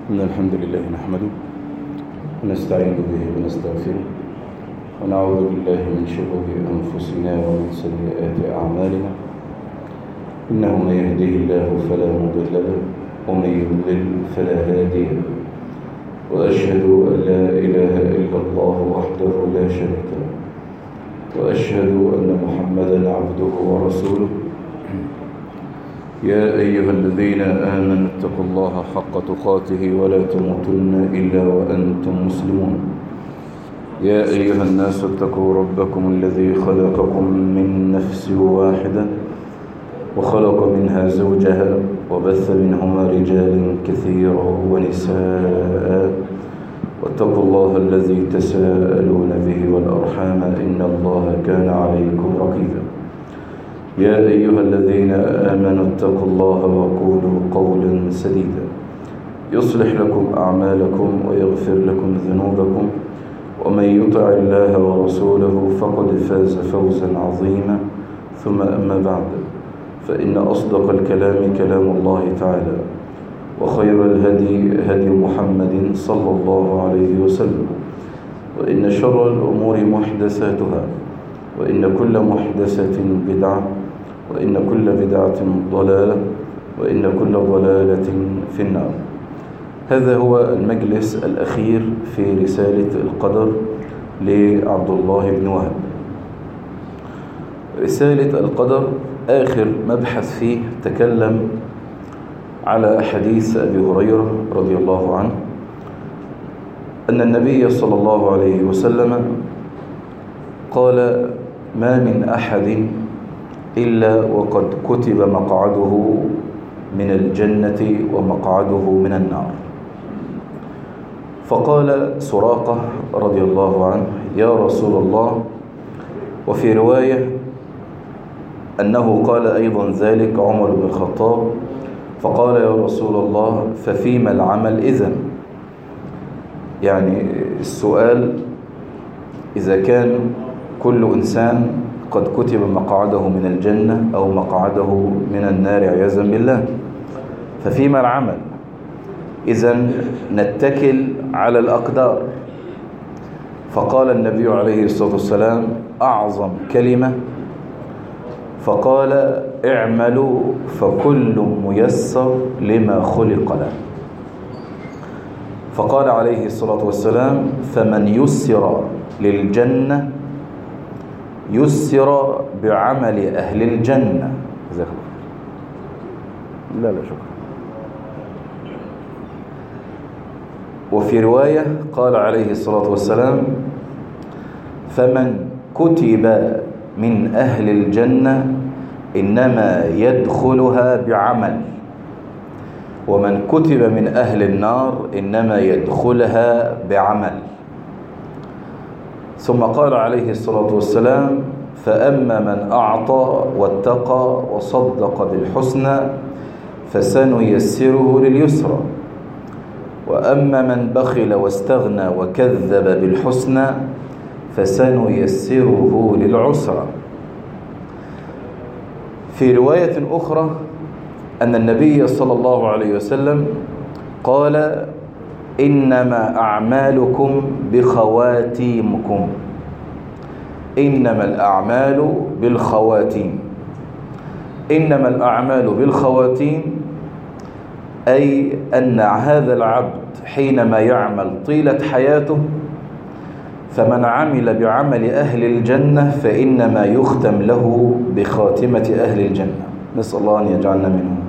إن الحمد لله نحمده ونستعين به ونستغفره ونعوذ بالله من شرور أنفسنا ومن سيئات أعمالنا إنه من يهده الله فلا مضل له ومن يضلل فلا هادي له وأشهد أن لا إله إلا الله وحده لا شريك له وأشهد أن محمدا عبده ورسوله يا أيها الذين آمنوا اتقوا الله حق تقاته ولا تموتن إلا وأنتم مسلمون يا أيها الناس اتقوا ربكم الذي خلقكم من نفس واحدة وخلق منها زوجها وبث منهما رجالا كثيرا ونساء واتقوا الله الذي تساءلون به والأرحام إن الله كان عليكم رقيبا يا أيها الذين آمنوا اتقوا الله وقولوا قولا سديدا يصلح لكم أعمالكم ويغفر لكم ذنوبكم ومن يطع الله ورسوله فقد فاز فوزا عظيما ثم أما بعد فإن أصدق الكلام كلام الله تعالى وخير الهدي هدي محمد صلى الله عليه وسلم وإن شر الأمور محدثاتها وإن كل محدثة بدعة وإن كل بدعة ضلالة وإن كل ضلالة في النار هذا هو المجلس الأخير في رسالة القدر لعبد الله بن وهب رسالة القدر آخر مبحث فيه تكلم على حديث أبي هريرة رضي الله عنه أن النبي صلى الله عليه وسلم قال ما من أحد إلا وقد كتب مقعده من الجنة ومقعده من النار فقال سراقة رضي الله عنه يا رسول الله وفي رواية أنه قال أيضا ذلك عمر بن الخطاب فقال يا رسول الله ففيما العمل إذن يعني السؤال إذا كان كل إنسان قد كتب مقعده من الجنة أو مقعده من النار عياذا بالله ففيما العمل إذا نتكل على الأقدار فقال النبي عليه الصلاة والسلام أعظم كلمة فقال اعملوا فكل ميسر لما خلق له فقال عليه الصلاة والسلام فمن يسر للجنة يسر بعمل أهل الجنة لا لا شكرا وفي رواية قال عليه الصلاة والسلام فمن كتب من أهل الجنة إنما يدخلها بعمل ومن كتب من أهل النار إنما يدخلها بعمل ثم قال عليه الصلاة والسلام فأما من أعطى واتقى وصدق بالحسنى فسنيسره لليسرى وأما من بخل واستغنى وكذب بالحسنى فسنيسره للعسرى في رواية أخرى أن النبي صلى الله عليه وسلم قال إنما أعمالكم بخواتيمكم إنما الأعمال بالخواتيم إنما الأعمال بالخواتيم أي أن هذا العبد حينما يعمل طيلة حياته فمن عمل بعمل أهل الجنة فإنما يختم له بخاتمة أهل الجنة نسأل الله أن يجعلنا منهم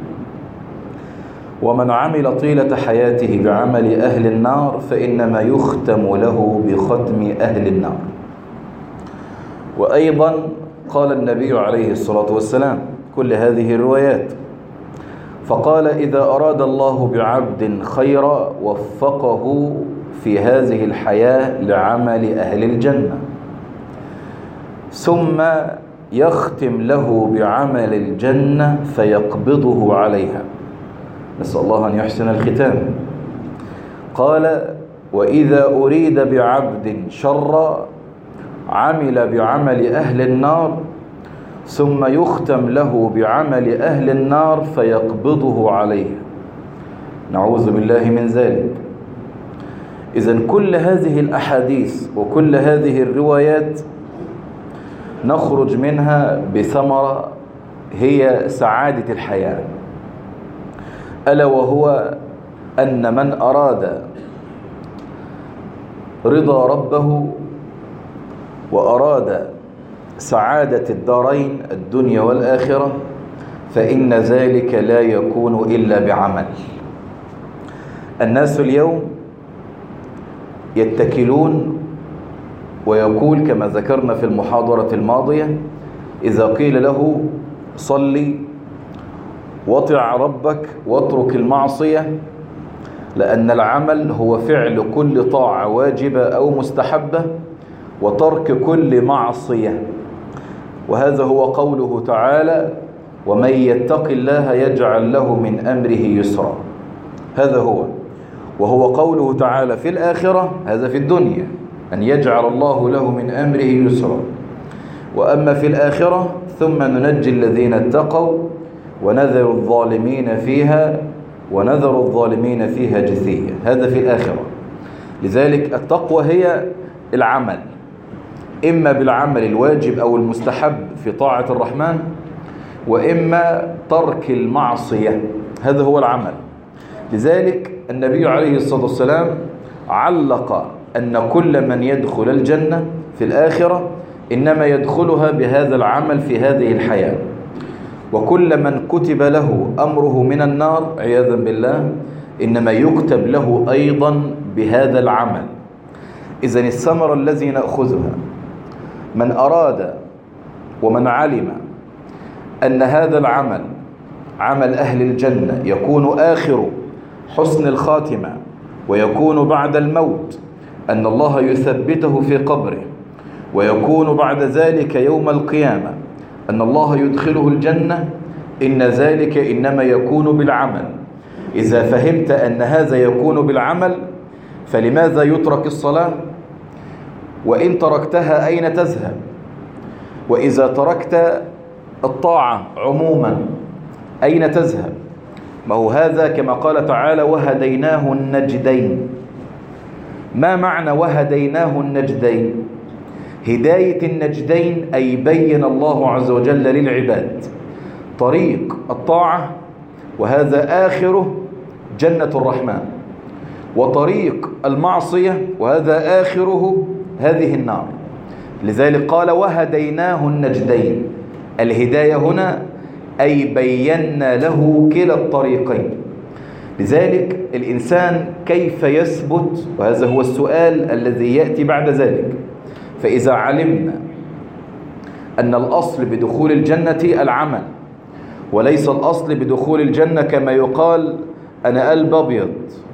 ومن عمل طيلة حياته بعمل أهل النار فإنما يختم له بختم أهل النار وأيضا قال النبي عليه الصلاة والسلام كل هذه الروايات فقال إذا أراد الله بعبد خيرا وفقه في هذه الحياة لعمل أهل الجنة ثم يختم له بعمل الجنة فيقبضه عليها نسأل الله أن يحسن الختام قال وإذا أريد بعبد شرا عمل بعمل أهل النار ثم يختم له بعمل أهل النار فيقبضه عليه نعوذ بالله من ذلك إذا كل هذه الأحاديث وكل هذه الروايات نخرج منها بثمرة هي سعادة الحياة ألا وهو أن من أراد رضا ربه وأراد سعادة الدارين الدنيا والآخرة فإن ذلك لا يكون إلا بعمل الناس اليوم يتكلون ويقول كما ذكرنا في المحاضرة الماضية إذا قيل له صلي وطع ربك واترك المعصية لأن العمل هو فعل كل طاعة واجبة أو مستحبة وترك كل معصية وهذا هو قوله تعالى ومن يتق الله يجعل له من أمره يسرا هذا هو وهو قوله تعالى في الآخرة هذا في الدنيا أن يجعل الله له من أمره يسرا وأما في الآخرة ثم ننجي الذين اتقوا ونذر الظالمين فيها ونذر الظالمين فيها جثية هذا في الآخرة لذلك التقوى هي العمل إما بالعمل الواجب أو المستحب في طاعة الرحمن وإما ترك المعصية هذا هو العمل لذلك النبي عليه الصلاة والسلام علق أن كل من يدخل الجنة في الآخرة إنما يدخلها بهذا العمل في هذه الحياة وكل من كتب له أمره من النار عياذا بالله إنما يكتب له أيضا بهذا العمل إذن الثمر الذي نأخذها من أراد ومن علم أن هذا العمل عمل أهل الجنة يكون آخر حسن الخاتمة ويكون بعد الموت أن الله يثبته في قبره ويكون بعد ذلك يوم القيامة أن الله يدخله الجنة إن ذلك إنما يكون بالعمل إذا فهمت أن هذا يكون بالعمل فلماذا يترك الصلاة وإن تركتها أين تذهب وإذا تركت الطاعة عموما أين تذهب ما هو هذا كما قال تعالى وهديناه النجدين ما معنى وهديناه النجدين هداية النجدين أي بين الله عز وجل للعباد طريق الطاعة وهذا آخره جنة الرحمن وطريق المعصية وهذا آخره هذه النار لذلك قال وهديناه النجدين الهداية هنا أي بينا له كلا الطريقين لذلك الإنسان كيف يثبت وهذا هو السؤال الذي يأتي بعد ذلك فإذا علمنا أن الأصل بدخول الجنة العمل وليس الأصل بدخول الجنة كما يقال أنا قلب أبيض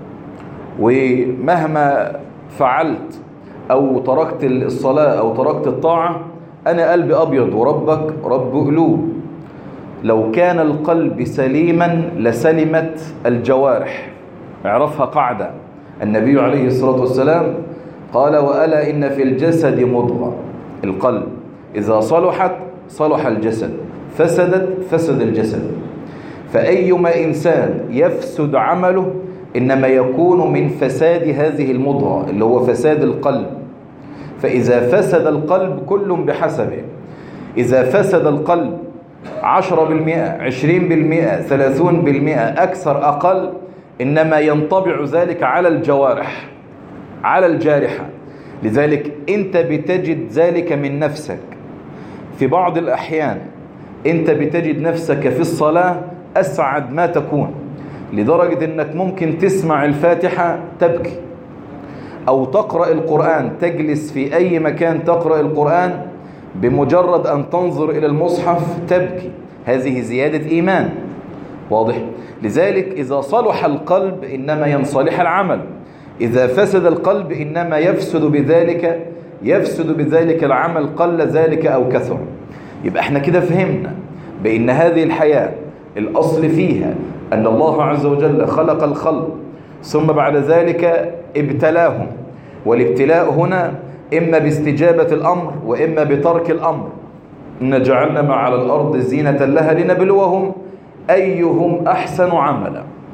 ومهما فعلت أو تركت الصلاة أو تركت الطاعة أنا قلب أبيض وربك رب قلوب لو كان القلب سليما لسلمت الجوارح اعرفها قاعدة النبي عليه الصلاة والسلام قال وألا إن في الجسد مضغة القلب إذا صلحت صلح الجسد فسدت فسد الجسد فأيما إنسان يفسد عمله إنما يكون من فساد هذه المضغة اللي هو فساد القلب فإذا فسد القلب كل بحسبه إذا فسد القلب عشرة بالمئة عشرين بالمئة ثلاثون بالمئة أكثر أقل إنما ينطبع ذلك على الجوارح على الجارحة لذلك أنت بتجد ذلك من نفسك في بعض الأحيان أنت بتجد نفسك في الصلاة أسعد ما تكون لدرجة أنك ممكن تسمع الفاتحة تبكي أو تقرأ القرآن تجلس في أي مكان تقرأ القرآن بمجرد أن تنظر إلى المصحف تبكي هذه زيادة إيمان واضح لذلك إذا صلح القلب إنما ينصلح العمل إذا فسد القلب إنما يفسد بذلك يفسد بذلك العمل قل ذلك أو كثر يبقى احنا كده فهمنا بأن هذه الحياة الأصل فيها أن الله عز وجل خلق الخلق ثم بعد ذلك ابتلاهم والابتلاء هنا إما باستجابة الأمر وإما بترك الأمر إن جعلنا على الأرض زينة لها لنبلوهم أيهم أحسن عملا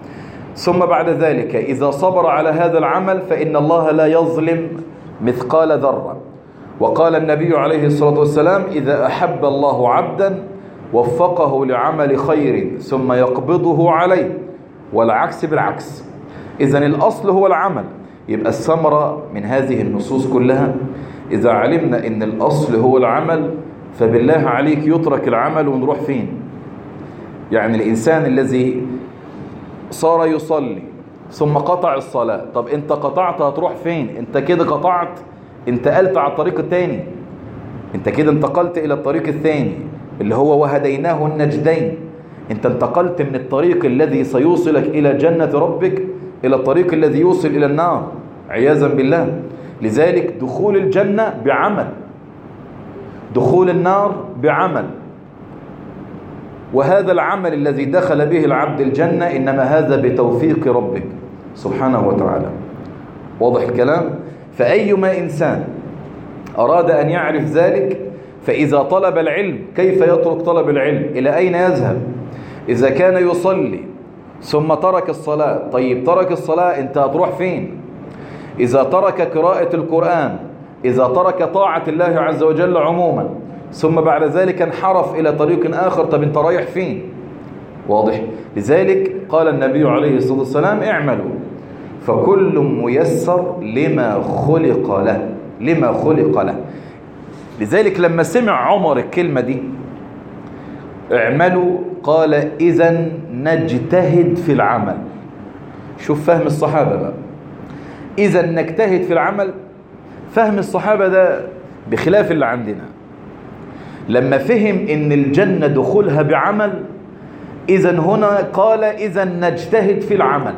ثم بعد ذلك إذا صبر على هذا العمل فإن الله لا يظلم مثقال ذرة وقال النبي عليه الصلاة والسلام إذا أحب الله عبدا وفقه لعمل خير ثم يقبضه عليه والعكس بالعكس إذا الأصل هو العمل يبقى الثمرة من هذه النصوص كلها إذا علمنا إن الأصل هو العمل فبالله عليك يترك العمل ونروح فين يعني الإنسان الذي صار يصلي ثم قطع الصلاة طب انت قطعت هتروح فين انت كده قطعت انتقلت على الطريق الثاني انت كده انتقلت الى الطريق الثاني اللي هو وهديناه النجدين انت انتقلت من الطريق الذي سيوصلك الى جنة ربك الى الطريق الذي يوصل الى النار عياذا بالله لذلك دخول الجنة بعمل دخول النار بعمل وهذا العمل الذي دخل به العبد الجنة إنما هذا بتوفيق ربك سبحانه وتعالى واضح الكلام فأيما إنسان أراد أن يعرف ذلك فإذا طلب العلم كيف يترك طلب العلم إلى أين يذهب إذا كان يصلي ثم ترك الصلاة طيب ترك الصلاة أنت هتروح فين إذا ترك قراءة القرآن إذا ترك طاعة الله عز وجل عموما ثم بعد ذلك انحرف إلى طريق آخر طب انت رايح فين واضح لذلك قال النبي عليه الصلاة والسلام اعملوا فكل ميسر لما خلق له لما خلق له لذلك لما سمع عمر الكلمة دي اعملوا قال إذا نجتهد في العمل شوف فهم الصحابة بقى إذا نجتهد في العمل فهم الصحابة ده بخلاف اللي عندنا لما فهم ان الجنة دخولها بعمل اذا هنا قال اذا نجتهد في العمل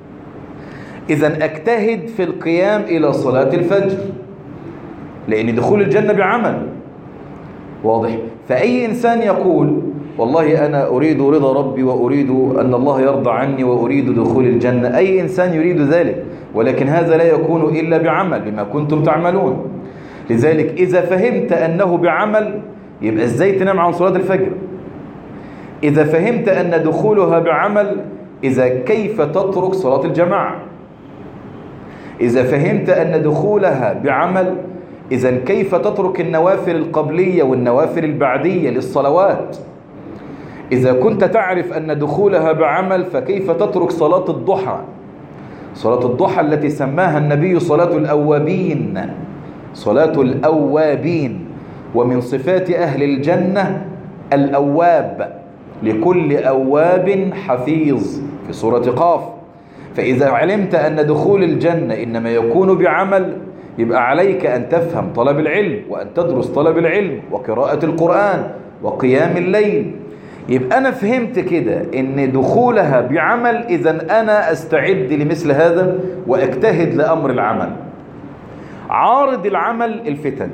اذا اجتهد في القيام الى صلاة الفجر لان دخول الجنة بعمل واضح فاي انسان يقول والله انا اريد رضا ربي واريد ان الله يرضى عني واريد دخول الجنة اي انسان يريد ذلك ولكن هذا لا يكون الا بعمل بما كنتم تعملون لذلك اذا فهمت انه بعمل يبقى ازاي تنام عن صلاة الفجر إذا فهمت أن دخولها بعمل إذا كيف تترك صلاة الجماعة إذا فهمت أن دخولها بعمل إذا كيف تترك النوافل القبلية والنوافل البعدية للصلوات إذا كنت تعرف أن دخولها بعمل فكيف تترك صلاة الضحى صلاة الضحى التي سماها النبي صلاة الأوابين صلاة الأوابين ومن صفات أهل الجنة الأواب لكل أواب حفيظ في سورة قاف فإذا علمت أن دخول الجنة إنما يكون بعمل يبقى عليك أن تفهم طلب العلم وأن تدرس طلب العلم وقراءة القرآن وقيام الليل يبقى أنا فهمت كده إن دخولها بعمل إذا أنا أستعد لمثل هذا وأجتهد لأمر العمل عارض العمل الفتن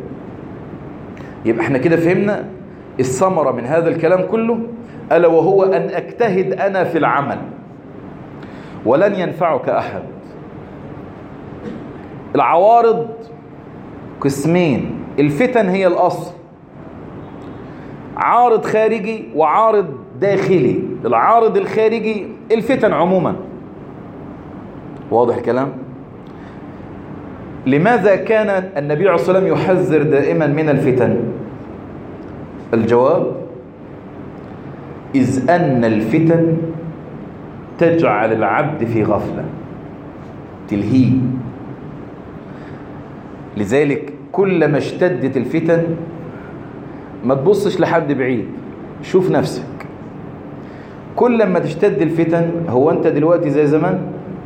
يبقى احنا كده فهمنا الثمرة من هذا الكلام كله ألا وهو أن أجتهد أنا في العمل ولن ينفعك أحد العوارض قسمين الفتن هي الأصل عارض خارجي وعارض داخلي العارض الخارجي الفتن عموما واضح الكلام لماذا كان النبي عليه الصلاة والسلام يحذر دائما من الفتن الجواب إذ أن الفتن تجعل العبد في غفلة تلهيه لذلك كلما اشتدت الفتن ما تبصش لحد بعيد شوف نفسك كل ما تشتد الفتن هو انت دلوقتي زي زمان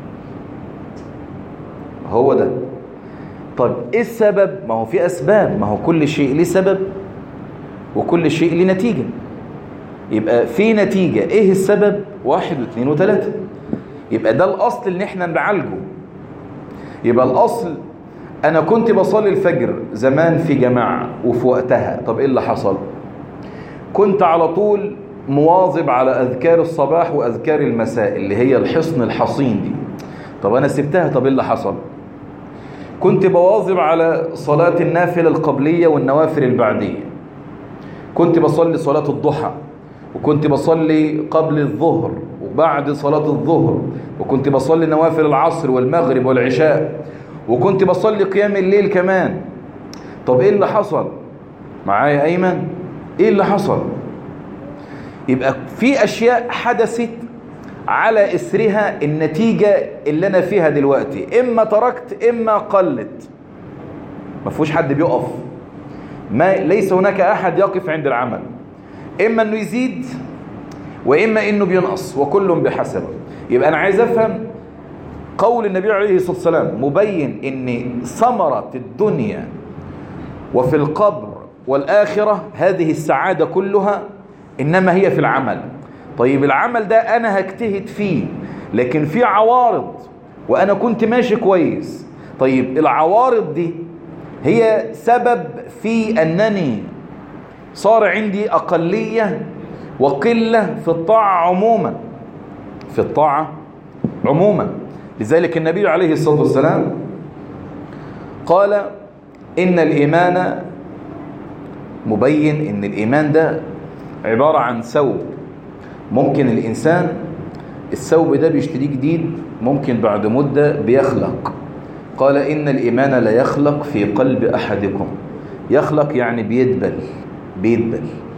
هو ده طيب ايه السبب ما هو في اسباب ما هو كل شيء ليه سبب وكل شيء ليه نتيجة يبقى في نتيجة ايه السبب واحد واثنين وثلاثة يبقى ده الاصل اللي احنا نعالجه يبقى الاصل انا كنت بصلي الفجر زمان في جماعة وفي وقتها طب ايه اللي حصل كنت على طول مواظب على اذكار الصباح واذكار المساء اللي هي الحصن الحصين دي طب انا سبتها طب ايه اللي حصل كنت بواظب على صلاة النافلة القبلية والنوافل البعدية كنت بصلي صلاة الضحى وكنت بصلي قبل الظهر بعد صلاة الظهر وكنت بصلي نوافل العصر والمغرب والعشاء وكنت بصلي قيام الليل كمان طب ايه اللي حصل معايا ايمن ايه اللي حصل يبقى في اشياء حدثت على اثرها النتيجة اللي انا فيها دلوقتي اما تركت اما قلت ما فيهوش حد بيقف ما ليس هناك احد يقف عند العمل اما انه يزيد واما انه بينقص وكل بحسبه يبقى انا عايز افهم قول النبي عليه الصلاة والسلام مبين ان ثمرة الدنيا وفي القبر والآخرة هذه السعادة كلها إنما هي في العمل طيب العمل ده أنا هجتهد فيه لكن في عوارض وأنا كنت ماشي كويس طيب العوارض دي هي سبب في أنني صار عندي أقلية وقلة في الطاعة عموما في الطاعة عموما لذلك النبي عليه الصلاة والسلام قال إن الإيمان مبين إن الإيمان ده عبارة عن ثوب ممكن الإنسان الثوب ده بيشتريه جديد ممكن بعد مدة بيخلق قال إن الإيمان لا يخلق في قلب أحدكم يخلق يعني بيدبل بيدبل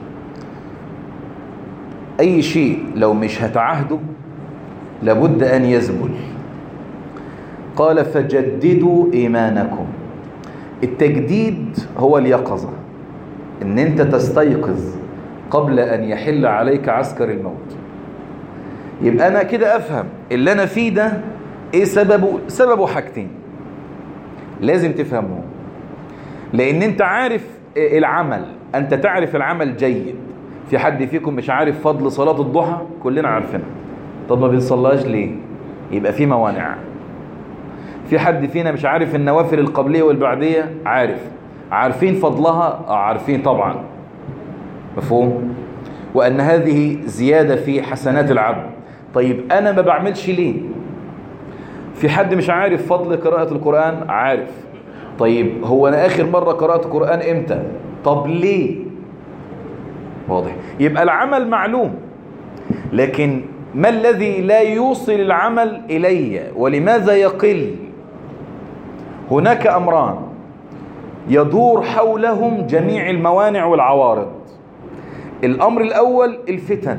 أي شيء لو مش هتعهده لابد أن يزبل قال فجددوا إيمانكم التجديد هو اليقظة ان انت تستيقظ قبل ان يحل عليك عسكر الموت يبقى انا كده افهم اللي انا فيه ده ايه سببه سببه حاجتين لازم تفهمه لان انت عارف العمل انت تعرف العمل جيد في حد فيكم مش عارف فضل صلاة الضحى كلنا عارفينها طب ما بنصلاش ليه يبقى في موانع في حد فينا مش عارف النوافل القبلية والبعدية عارف عارفين فضلها آه عارفين طبعا مفهوم وأن هذه زيادة في حسنات العبد طيب أنا ما بعملش ليه في حد مش عارف فضل قراءة القرآن عارف طيب هو أنا آخر مرة قرأت القرآن إمتى طب ليه واضح يبقى العمل معلوم لكن ما الذي لا يوصل العمل إلي ولماذا يقل هناك أمران يدور حولهم جميع الموانع والعوارض الأمر الأول الفتن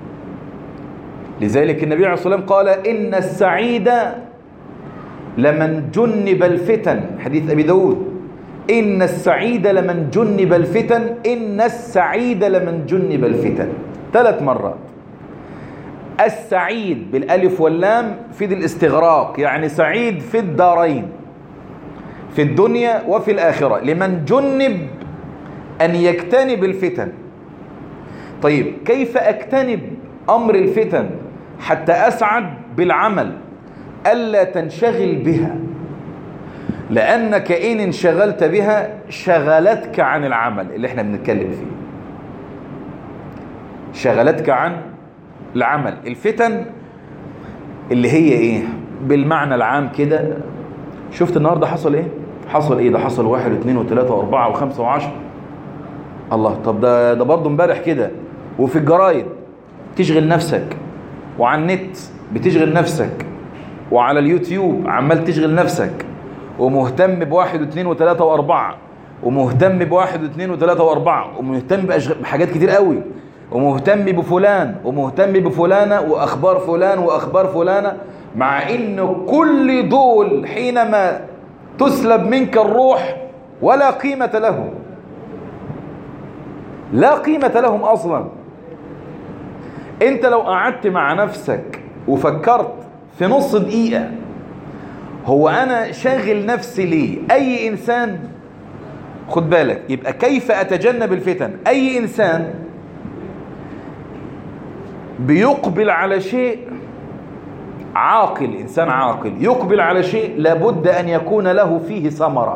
لذلك النبي عليه الصلاة والسلام قال إن السعيد لمن جنب الفتن حديث أبي داود إن السعيد لمن جنب الفتن إن السعيد لمن جنب الفتن ثلاث مرات السعيد بالالف واللام في الاستغراق يعني سعيد في الدارين في الدنيا وفي الآخرة لمن جنب أن يجتنب الفتن طيب كيف أجتنب أمر الفتن حتى أسعد بالعمل ألا تنشغل بها لأنك إن انشغلت بها شغلتك عن العمل اللي احنا بنتكلم فيه شغلتك عن العمل الفتن اللي هي ايه بالمعنى العام كده شفت النهاردة حصل ايه حصل ايه ده حصل واحد واثنين وثلاثة واربعة وخمسة وعشر الله طب ده ده برضه امبارح كده وفي الجرايد تشغل نفسك وعلى النت بتشغل نفسك وعلى اليوتيوب عمال تشغل نفسك ومهتم بواحد واثنين وثلاثة واربعة ومهتم بواحد واثنين وثلاثة واربعة ومهتم بحاجات كتير قوي ومهتم بفلان ومهتم بفلانة وأخبار فلان وأخبار فلانة مع إن كل دول حينما تسلب منك الروح ولا قيمة لهم لا قيمة لهم أصلا أنت لو قعدت مع نفسك وفكرت في نص دقيقة هو أنا شاغل نفسي ليه أي إنسان خد بالك يبقى كيف أتجنب الفتن أي إنسان بيقبل على شيء عاقل إنسان عاقل يقبل على شيء لابد أن يكون له فيه ثمرة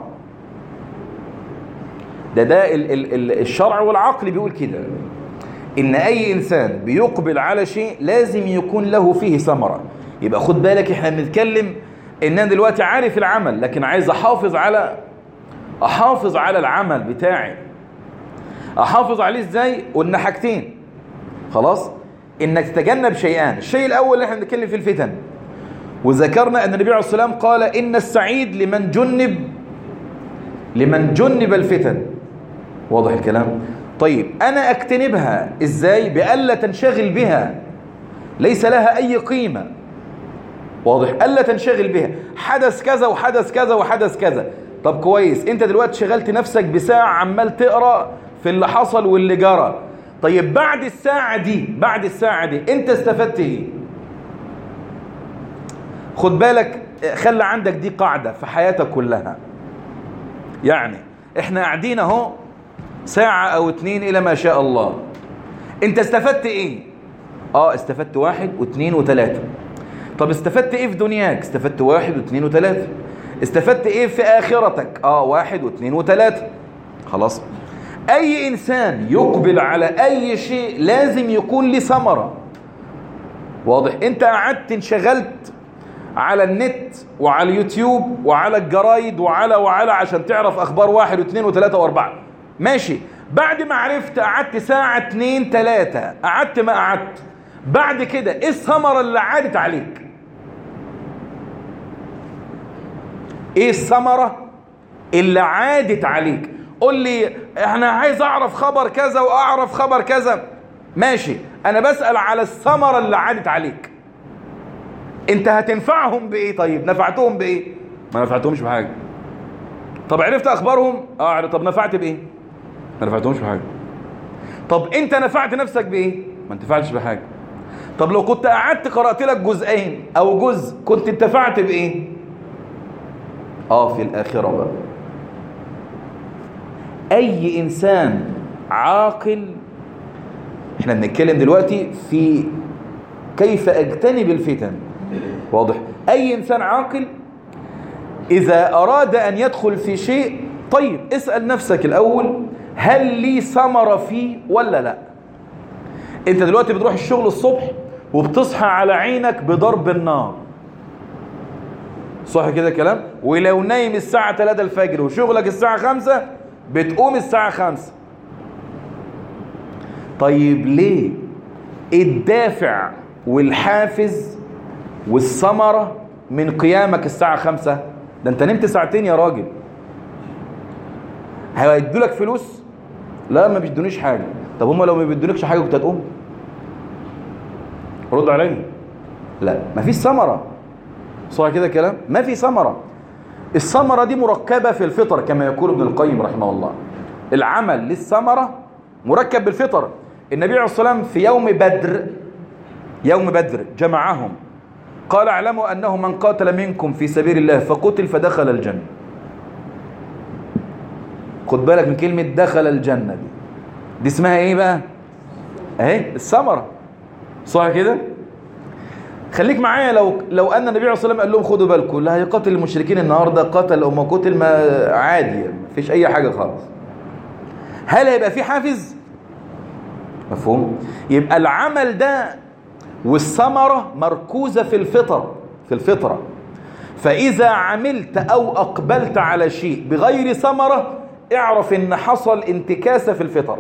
ده ده ال ال ال الشرع والعقل بيقول كده إن أي إنسان بيقبل على شيء لازم يكون له فيه ثمرة يبقى خد بالك إحنا بنتكلم إن أنا دلوقتي عارف العمل لكن عايز أحافظ على أحافظ على العمل بتاعي أحافظ عليه إزاي قلنا حاجتين خلاص انك تتجنب شيئان الشيء الاول اللي احنا بنتكلم فيه الفتن وذكرنا ان النبي عليه الصلاه والسلام قال ان السعيد لمن جنب لمن جنب الفتن واضح الكلام طيب انا اجتنبها ازاي بالا تنشغل بها ليس لها اي قيمه واضح الا تنشغل بها حدث كذا وحدث كذا وحدث كذا طب كويس انت دلوقتي شغلت نفسك بساعه عمال تقرا في اللي حصل واللي جرى طيب بعد الساعه دي بعد الساعه دي انت استفدت ايه خد بالك خلي عندك دي قاعده في حياتك كلها يعني احنا قاعدين اهو ساعة او اتنين الى ما شاء الله انت استفدت ايه اه استفدت واحد واثنين وثلاثة طب استفدت ايه في دنياك استفدت واحد واثنين وثلاثة استفدت ايه في اخرتك اه واحد واثنين وثلاثة خلاص اي انسان يقبل على اي شيء لازم يكون له ثمرة واضح انت قعدت انشغلت على النت وعلى اليوتيوب وعلى الجرايد وعلى وعلى عشان تعرف اخبار واحد واثنين وثلاثة واربعة ماشي بعد ما عرفت قعدت ساعة اتنين تلاتة قعدت ما قعدت بعد كده ايه الثمرة اللي عادت عليك ايه الثمرة اللي عادت عليك قول لي انا عايز اعرف خبر كذا واعرف خبر كذا ماشي انا بسأل على الثمرة اللي عادت عليك انت هتنفعهم بايه طيب نفعتهم بايه ما نفعتهمش بحاجة طب عرفت اخبارهم اه طب نفعت بايه ما نفعتهمش بحاجة طب انت نفعت نفسك بايه ما انتفعتش بحاجة طب لو كنت قعدت قرأت لك جزئين او جزء كنت انتفعت بايه اه في الاخرة بقى اي انسان عاقل احنا بنتكلم دلوقتي في كيف اجتنب الفتن واضح اي انسان عاقل اذا اراد ان يدخل في شيء طيب اسأل نفسك الاول هل لي ثمرة فيه ولا لا انت دلوقتي بتروح الشغل الصبح وبتصحى على عينك بضرب النار صح كده كلام ولو نايم الساعة 3 الفجر وشغلك الساعة 5 بتقوم الساعة 5 طيب ليه الدافع والحافز والثمرة من قيامك الساعة 5 ده انت نمت ساعتين يا راجل هيدوا لك فلوس لا ما بيدونيش حاجة طب هم لو ما بيدونيكش حاجة كنت هتقوم رد عليا لا ما فيش ثمرة صح كده كلام ما في ثمرة الثمرة دي مركبة في الفطر كما يقول ابن القيم رحمه الله العمل للثمرة مركب بالفطر النبي عليه الصلاة والسلام في يوم بدر يوم بدر جمعهم قال اعلموا أنه من قاتل منكم في سبيل الله فقتل فدخل الجنة خد بالك من كلمة دخل الجنة دي دي اسمها ايه بقى اهي الثمرة صح كده خليك معايا لو لو ان النبي عليه الصلاه والسلام قال لهم خدوا بالكم اللي هيقاتل المشركين النهارده قتل او ما قتل ما عادي يعني مفيش اي حاجه خالص هل هيبقى في حافز مفهوم يبقى العمل ده والثمره مركوزه في الفطر في الفطره فاذا عملت او اقبلت على شيء بغير ثمره اعرف ان حصل انتكاسه في الفطر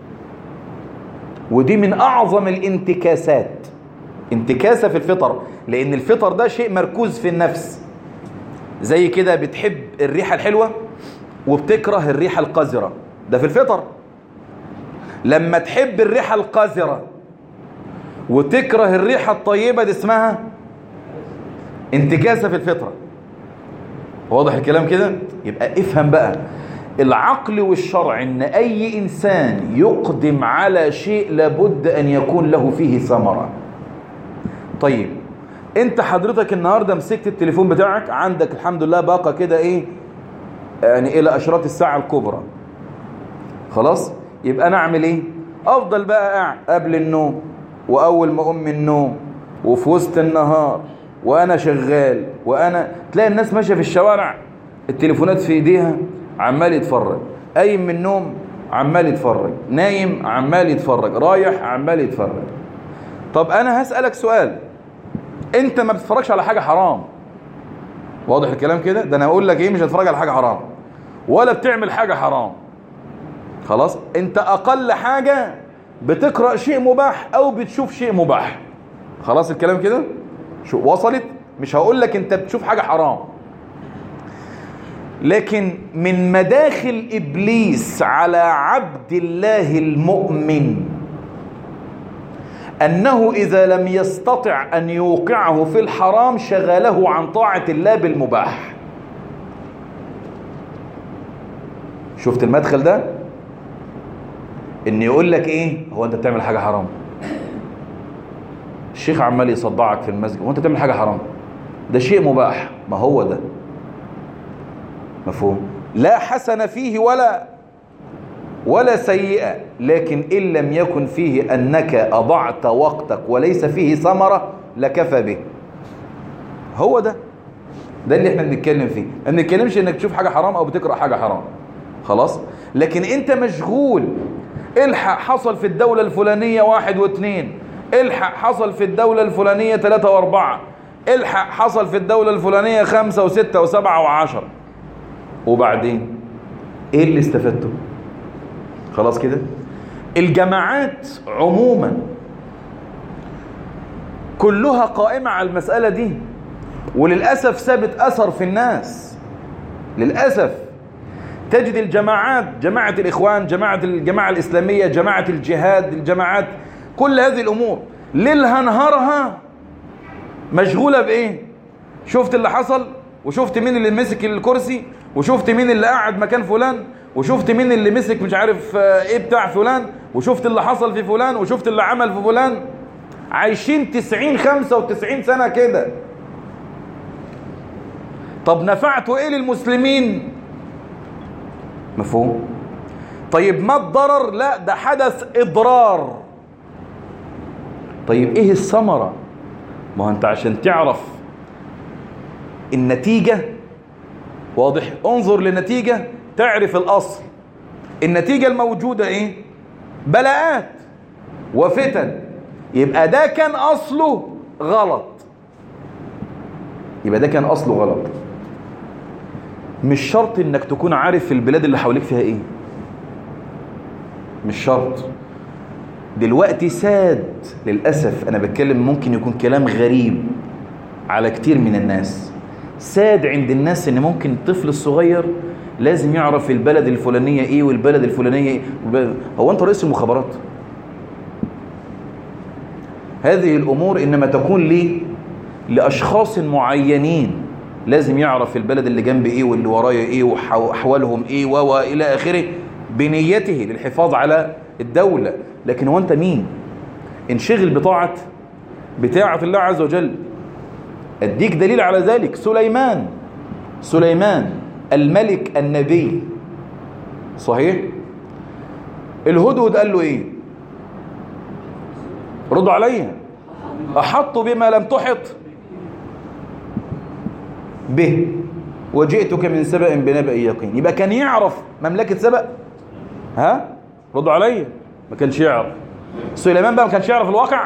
ودي من اعظم الانتكاسات انتكاسة في الفطر لأن الفطر ده شيء مركوز في النفس زي كده بتحب الريحة الحلوة وبتكره الريحة القذرة ده في الفطر لما تحب الريحة القذرة وتكره الريحة الطيبة دي اسمها انتكاسة في الفطرة واضح الكلام كده يبقى افهم بقى العقل والشرع ان اي انسان يقدم على شيء لابد ان يكون له فيه ثمره طيب انت حضرتك النهاردة مسكت التليفون بتاعك عندك الحمد لله باقة كده ايه يعني الى اشراط الساعة الكبرى خلاص يبقى انا اعمل ايه افضل بقى قاعد قبل النوم واول ما اقوم من النوم وفي وسط النهار وانا شغال وانا تلاقي الناس ماشيه في الشوارع التليفونات في ايديها عمال يتفرج قايم من النوم عمال يتفرج نايم عمال يتفرج رايح عمال يتفرج طب انا هسألك سؤال انت ما بتتفرجش على حاجة حرام واضح الكلام كده ده انا هقول لك ايه مش هتتفرج على حاجة حرام ولا بتعمل حاجة حرام خلاص انت اقل حاجة بتقرأ شيء مباح أو بتشوف شيء مباح خلاص الكلام كده شو وصلت مش هقول لك انت بتشوف حاجة حرام لكن من مداخل إبليس على عبد الله المؤمن أنه إذا لم يستطع أن يوقعه في الحرام شغله عن طاعة الله بالمباح شفت المدخل ده ان يقول لك ايه هو انت بتعمل حاجة حرام الشيخ عمال يصدعك في المسجد هو انت بتعمل حاجة حرام ده شيء مباح ما هو ده مفهوم لا حسن فيه ولا ولا سيئة لكن إن لم يكن فيه أنك أضعت وقتك وليس فيه ثمرة لكفى به هو ده ده اللي احنا بنتكلم فيه ما بنتكلمش انك تشوف حاجة حرام او بتقرأ حاجة حرام خلاص لكن انت مشغول الحق حصل في الدولة الفلانية واحد واثنين الحق حصل في الدولة الفلانية ثلاثة واربعة الحق حصل في الدولة الفلانية خمسة وستة وسبعة وعشرة وبعدين ايه اللي استفدته خلاص كده الجماعات عموما كلها قائمة على المسألة دي وللأسف ثابت أثر في الناس للأسف تجد الجماعات جماعة الإخوان جماعة الجماعة الإسلامية جماعة الجهاد الجماعات كل هذه الأمور ليلها نهارها مشغولة بإيه شفت اللي حصل وشفت مين اللي مسك الكرسي وشفت مين اللي قاعد مكان فلان وشفت مين اللي مسك مش عارف ايه بتاع فلان وشفت اللي حصل في فلان وشفت اللي عمل في فلان عايشين تسعين خمسة وتسعين سنة كده طب نفعته ايه للمسلمين مفهوم طيب ما الضرر لا ده حدث اضرار طيب ايه الثمرة ما هو انت عشان تعرف النتيجة واضح انظر للنتيجة تعرف الأصل النتيجة الموجودة ايه بلاءات وفتن يبقى ده كان أصله غلط يبقى ده كان أصله غلط مش شرط انك تكون عارف البلاد اللي حواليك فيها ايه مش شرط دلوقتي ساد للأسف أنا بتكلم ممكن يكون كلام غريب على كتير من الناس ساد عند الناس ان ممكن الطفل الصغير لازم يعرف البلد الفلانية ايه والبلد الفلانية ايه هو انت رئيس المخابرات هذه الامور انما تكون ليه لاشخاص معينين لازم يعرف البلد اللي جنب ايه واللي ورايا ايه واحوالهم ايه والى اخره بنيته للحفاظ على الدولة لكن هو انت مين انشغل بطاعة بتاعة الله عز وجل اديك دليل على ذلك سليمان سليمان الملك النبي صحيح الهدهد قال له ايه ردوا عليا احط بما لم تحط به وجئتك من سبأ بنبأ يقين يبقى كان يعرف مملكة سبأ ها ردوا عليا ما كانش يعرف سليمان بقى ما كانش يعرف الواقع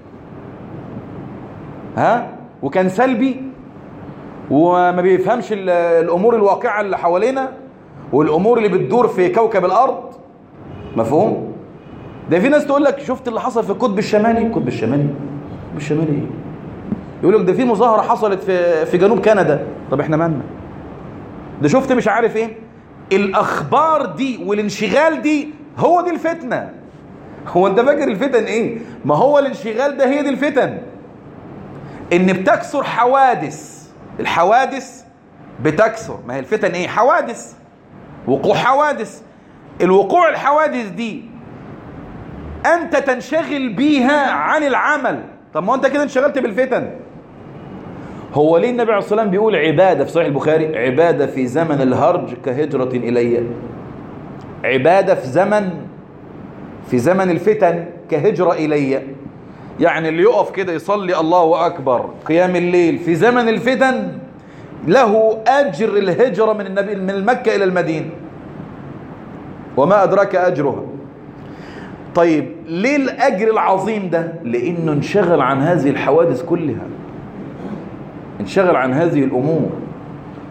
ها وكان سلبي وما بيفهمش الامور الواقعه اللي حوالينا والامور اللي بتدور في كوكب الارض مفهوم ده في ناس تقول لك شفت اللي حصل في القطب الشمالي القطب الشمالي القطب الشمالي ايه يقول لك ده في مظاهره حصلت في في جنوب كندا طب احنا مالنا ده شفت مش عارف ايه الاخبار دي والانشغال دي هو دي الفتنه هو انت فاكر الفتن ايه ما هو الانشغال ده هي دي الفتن ان بتكثر حوادث الحوادث بتكثر ما هي الفتن ايه حوادث وقوع حوادث الوقوع الحوادث دي انت تنشغل بيها عن العمل طب ما انت كده انشغلت بالفتن هو ليه النبي عليه الصلاه والسلام بيقول عباده في صحيح البخاري عباده في زمن الهرج كهجره الي عباده في زمن في زمن الفتن كهجره الي يعني اللي يقف كده يصلي الله أكبر قيام الليل في زمن الفتن له أجر الهجرة من النبي من مكة إلى المدينة وما أدراك أجرها طيب ليه الأجر العظيم ده لأنه انشغل عن هذه الحوادث كلها انشغل عن هذه الأمور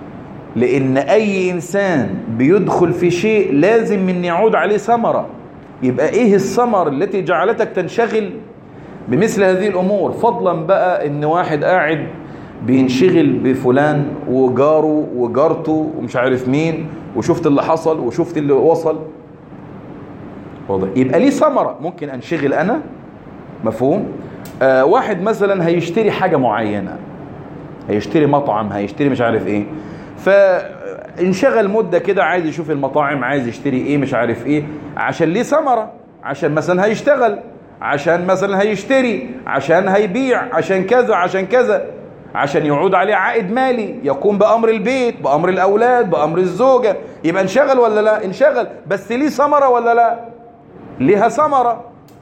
لأن أي إنسان بيدخل في شيء لازم من يعود عليه ثمرة يبقى ايه الثمر التي جعلتك تنشغل بمثل هذه الامور فضلا بقى ان واحد قاعد بينشغل بفلان وجاره وجارته ومش عارف مين وشفت اللي حصل وشفت اللي وصل واضح يبقى ليه ثمرة ممكن انشغل انا مفهوم آه واحد مثلا هيشتري حاجة معينة هيشتري مطعم هيشتري مش عارف ايه فانشغل مدة كده عايز يشوف المطاعم عايز يشتري ايه مش عارف ايه عشان ليه ثمرة عشان مثلا هيشتغل عشان مثلا هيشتري عشان هيبيع عشان كذا عشان كذا عشان يعود عليه عائد مالي يقوم بأمر البيت بأمر الأولاد بأمر الزوجة يبقى انشغل ولا لا انشغل بس ليه ثمرة ولا لا ليها ثمرة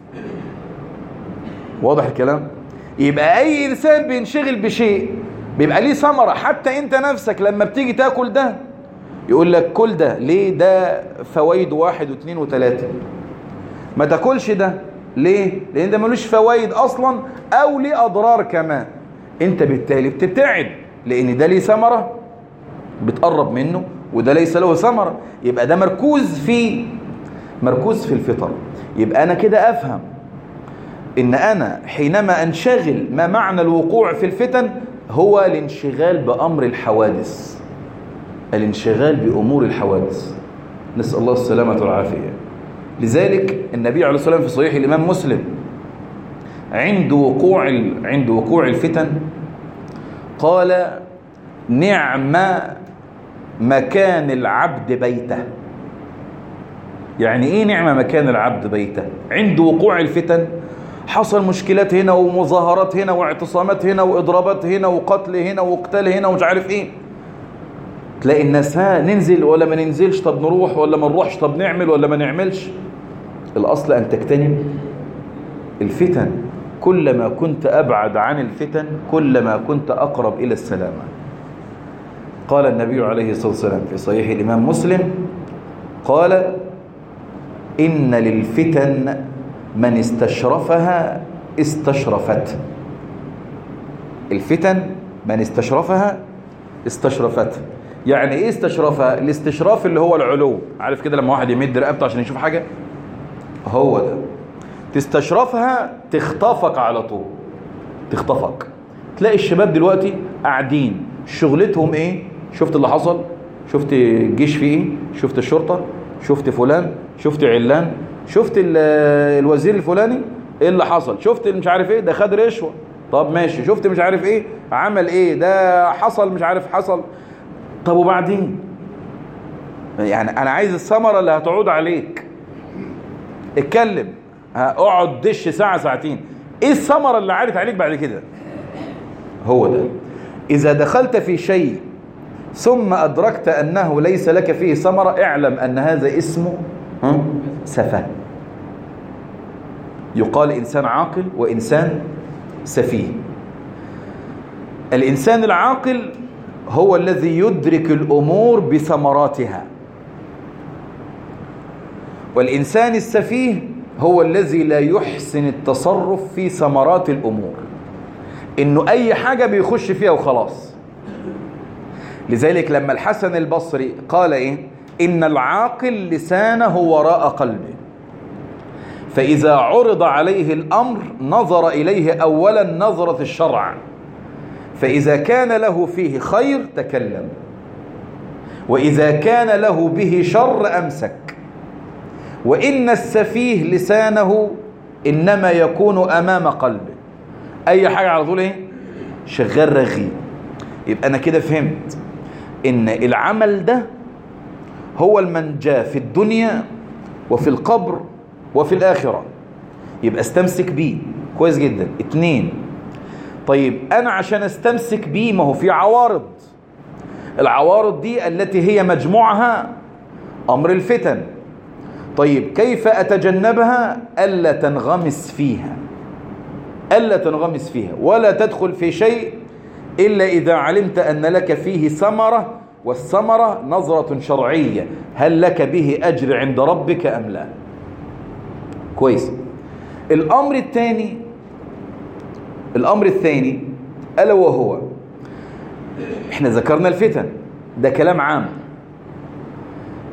واضح الكلام يبقى أي إنسان بينشغل بشيء بيبقى ليه ثمرة حتى أنت نفسك لما بتيجي تاكل ده يقول لك كل ده ليه ده فوائد واحد واثنين وثلاثة ما تاكلش ده ليه لأن ده ملوش فوائد أصلا أو ليه أضرار كمان انت بالتالي بتبتعد لان ده ليه ثمرة بتقرب منه وده ليس له ثمرة يبقى ده مركوز في مركوز في الفطر يبقى انا كده افهم ان انا حينما انشغل ما معنى الوقوع في الفتن هو الانشغال بامر الحوادث الانشغال بامور الحوادث نسال الله السلامه والعافيه لذلك النبي عليه الصلاه والسلام في صحيح الامام مسلم عند وقوع عند وقوع الفتن قال نعم مكان العبد بيته يعني ايه نعم مكان العبد بيته عند وقوع الفتن حصل مشكلات هنا ومظاهرات هنا واعتصامات هنا واضرابات هنا وقتل هنا وقتال هنا ومش عارف ايه تلاقي الناس ها ننزل ولا ما ننزلش طب نروح ولا ما نروحش طب نعمل ولا ما نعملش الاصل ان تجتنب الفتن كلما كنت أبعد عن الفتن كلما كنت أقرب إلى السلامة قال النبي عليه الصلاة والسلام في صحيح الإمام مسلم قال إن للفتن من استشرفها استشرفت الفتن من استشرفها استشرفت يعني ايه استشرفها الاستشراف اللي هو العلو عارف كده لما واحد يمد رقبته عشان يشوف حاجة هو ده تستشرفها تخطفك على طول تخطفك تلاقي الشباب دلوقتي قاعدين شغلتهم ايه شفت اللي حصل شفت الجيش فيه ايه شفت الشرطة شفت فلان شفت علان شفت الوزير الفلاني ايه اللي حصل شفت مش عارف ايه ده خد رشوة طب ماشي شفت مش عارف ايه عمل ايه ده حصل مش عارف حصل طب وبعدين يعني انا عايز الثمرة اللي هتعود عليك اتكلم اقعد دش ساعة ساعتين ايه الثمرة اللي عادت عليك بعد كده هو ده اذا دخلت في شيء ثم ادركت انه ليس لك فيه ثمرة اعلم ان هذا اسمه سفه يقال انسان عاقل وانسان سفيه الانسان العاقل هو الذي يدرك الامور بثمراتها والانسان السفيه هو الذي لا يحسن التصرف في ثمرات الأمور إنه أي حاجة بيخش فيها وخلاص لذلك لما الحسن البصري قال إيه إن العاقل لسانه وراء قلبه فإذا عرض عليه الأمر نظر إليه أولا نظرة الشرع فإذا كان له فيه خير تكلم وإذا كان له به شر أمسك وإن السفيه لسانه إنما يكون أمام قلبه أي حاجة على طول إيه شغال رغي يبقى أنا كده فهمت إن العمل ده هو المنجاة في الدنيا وفي القبر وفي الآخرة يبقى استمسك بيه كويس جدا اتنين طيب أنا عشان استمسك بيه ما هو في عوارض العوارض دي التي هي مجموعها أمر الفتن طيب كيف أتجنبها ألا تنغمس فيها ألا تنغمس فيها ولا تدخل في شيء إلا إذا علمت أن لك فيه ثمرة والثمرة نظرة شرعية هل لك به أجر عند ربك أم لا كويس الأمر الثاني الأمر الثاني ألا وهو احنا ذكرنا الفتن ده كلام عام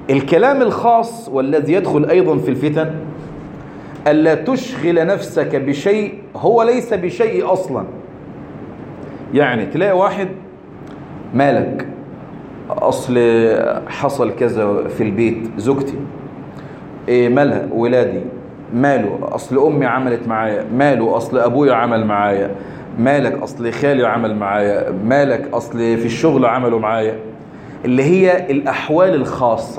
الكلام الخاص والذي يدخل أيضا في الفتن ألا تشغل نفسك بشيء هو ليس بشيء أصلا يعني تلاقي واحد مالك أصل حصل كذا في البيت زوجتي إيه مالها ولادي ماله أصل أمي عملت معايا ماله أصل أبويا عمل معايا مالك أصل خالي عمل معايا مالك أصل في الشغل عملوا معايا اللي هي الأحوال الخاصة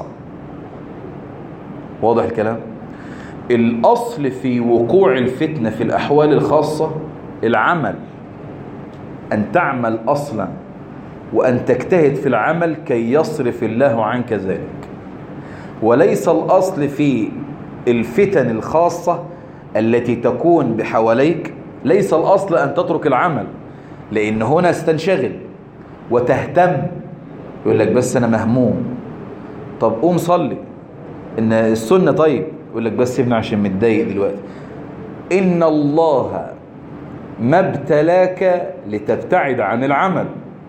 واضح الكلام الأصل في وقوع الفتنة في الأحوال الخاصة العمل أن تعمل أصلا وأن تجتهد في العمل كي يصرف الله عنك ذلك وليس الأصل في الفتن الخاصة التي تكون بحواليك ليس الأصل أن تترك العمل لأن هنا استنشغل وتهتم يقول لك بس أنا مهموم طب قوم صلي إن السنة طيب يقول لك بس ابني عشان متضايق دلوقتي إن الله ما ابتلاك لتبتعد عن العمل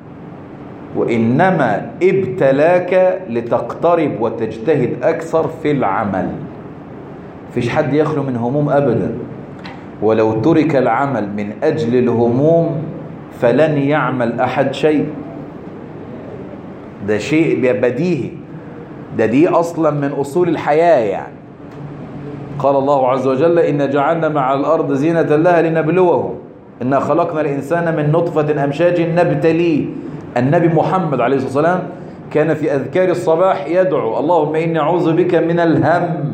وإنما ابتلاك لتقترب وتجتهد أكثر في العمل فيش حد يخلو من هموم أبدا ولو ترك العمل من أجل الهموم فلن يعمل أحد شيء ده شيء بديهي ده دي أصلا من أصول الحياة يعني قال الله عز وجل إن جعلنا مع الأرض زينة لها لنبلوهم إنا خلقنا الإنسان من نطفة أمشاج نبتليه النبي محمد عليه الصلاة والسلام كان في أذكار الصباح يدعو اللهم إني أعوذ بك من الهم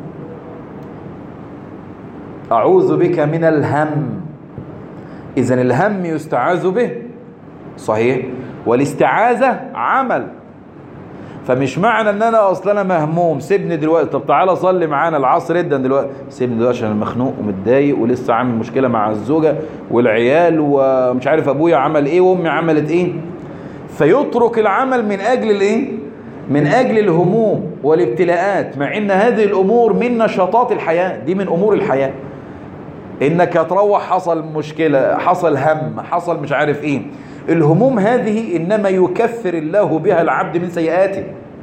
أعوذ بك من الهم إذا الهم يستعاذ به صحيح والاستعاذة عمل فمش معنى ان انا اصلا انا مهموم سيبني دلوقتي طب تعالى صلي معانا العصر جدا دلوقتي سيبني دلوقتي عشان انا مخنوق ومتضايق ولسه عامل مشكله مع الزوجه والعيال ومش عارف ابويا عمل ايه وامي عملت ايه فيترك العمل من اجل الايه من اجل الهموم والابتلاءات مع ان هذه الامور من نشاطات الحياه دي من امور الحياه انك هتروح حصل مشكله حصل هم حصل مش عارف ايه الهموم هذه إنما يكفر الله بها العبد من سيئاته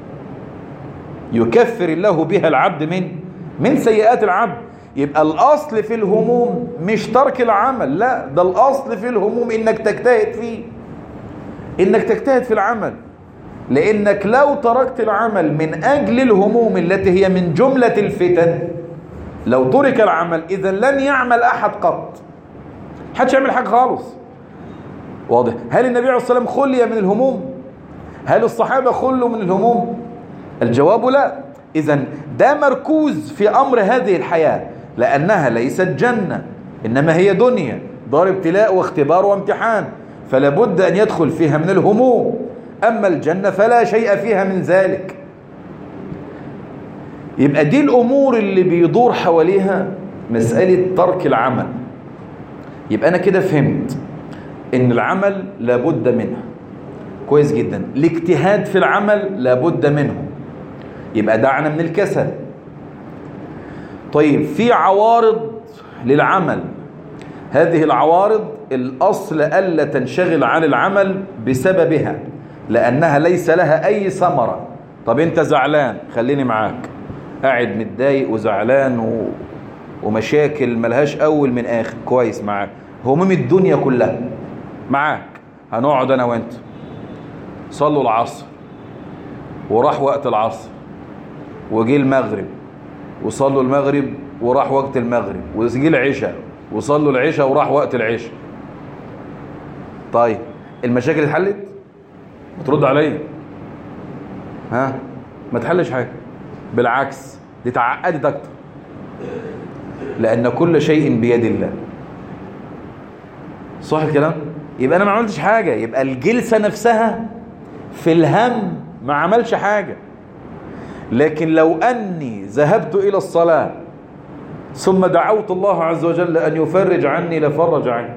يكفر الله بها العبد من من سيئات العبد يبقى الأصل في الهموم مش ترك العمل لا ده الأصل في الهموم إنك تجتهد فيه إنك تجتهد في العمل لأنك لو تركت العمل من أجل الهموم التي هي من جملة الفتن لو ترك العمل إذا لن يعمل أحد قط حدش يعمل حاجة خالص واضح هل النبي عليه الصلاة والسلام خلي من الهموم هل الصحابة خلوا من الهموم الجواب لا إذا ده مركوز في أمر هذه الحياة لأنها ليست جنة إنما هي دنيا دار ابتلاء واختبار وامتحان فلا بد أن يدخل فيها من الهموم أما الجنة فلا شيء فيها من ذلك يبقى دي الأمور اللي بيدور حواليها مسألة ترك العمل يبقى أنا كده فهمت ان العمل لابد منه كويس جدا الاجتهاد في العمل لابد منه يبقى دعنا من الكسل طيب في عوارض للعمل هذه العوارض الأصل ألا تنشغل عن العمل بسببها لأنها ليس لها أي ثمرة طب أنت زعلان خليني معاك قاعد متضايق وزعلان و... ومشاكل ملهاش أول من آخر كويس معاك هموم الدنيا كلها معاك هنقعد انا وانت صلوا العصر وراح وقت العصر وجي المغرب وصلوا المغرب وراح وقت المغرب وجي العشاء وصلوا العشاء وراح وقت العشاء طيب المشاكل اتحلت بترد عليا ها ما تحلش حاجه بالعكس دي تعقدت اكتر لان كل شيء بيد الله صح الكلام يبقى انا ما عملتش حاجة يبقى الجلسة نفسها في الهم ما عملش حاجة لكن لو اني ذهبت الى الصلاة ثم دعوت الله عز وجل ان يفرج عني لفرج عنك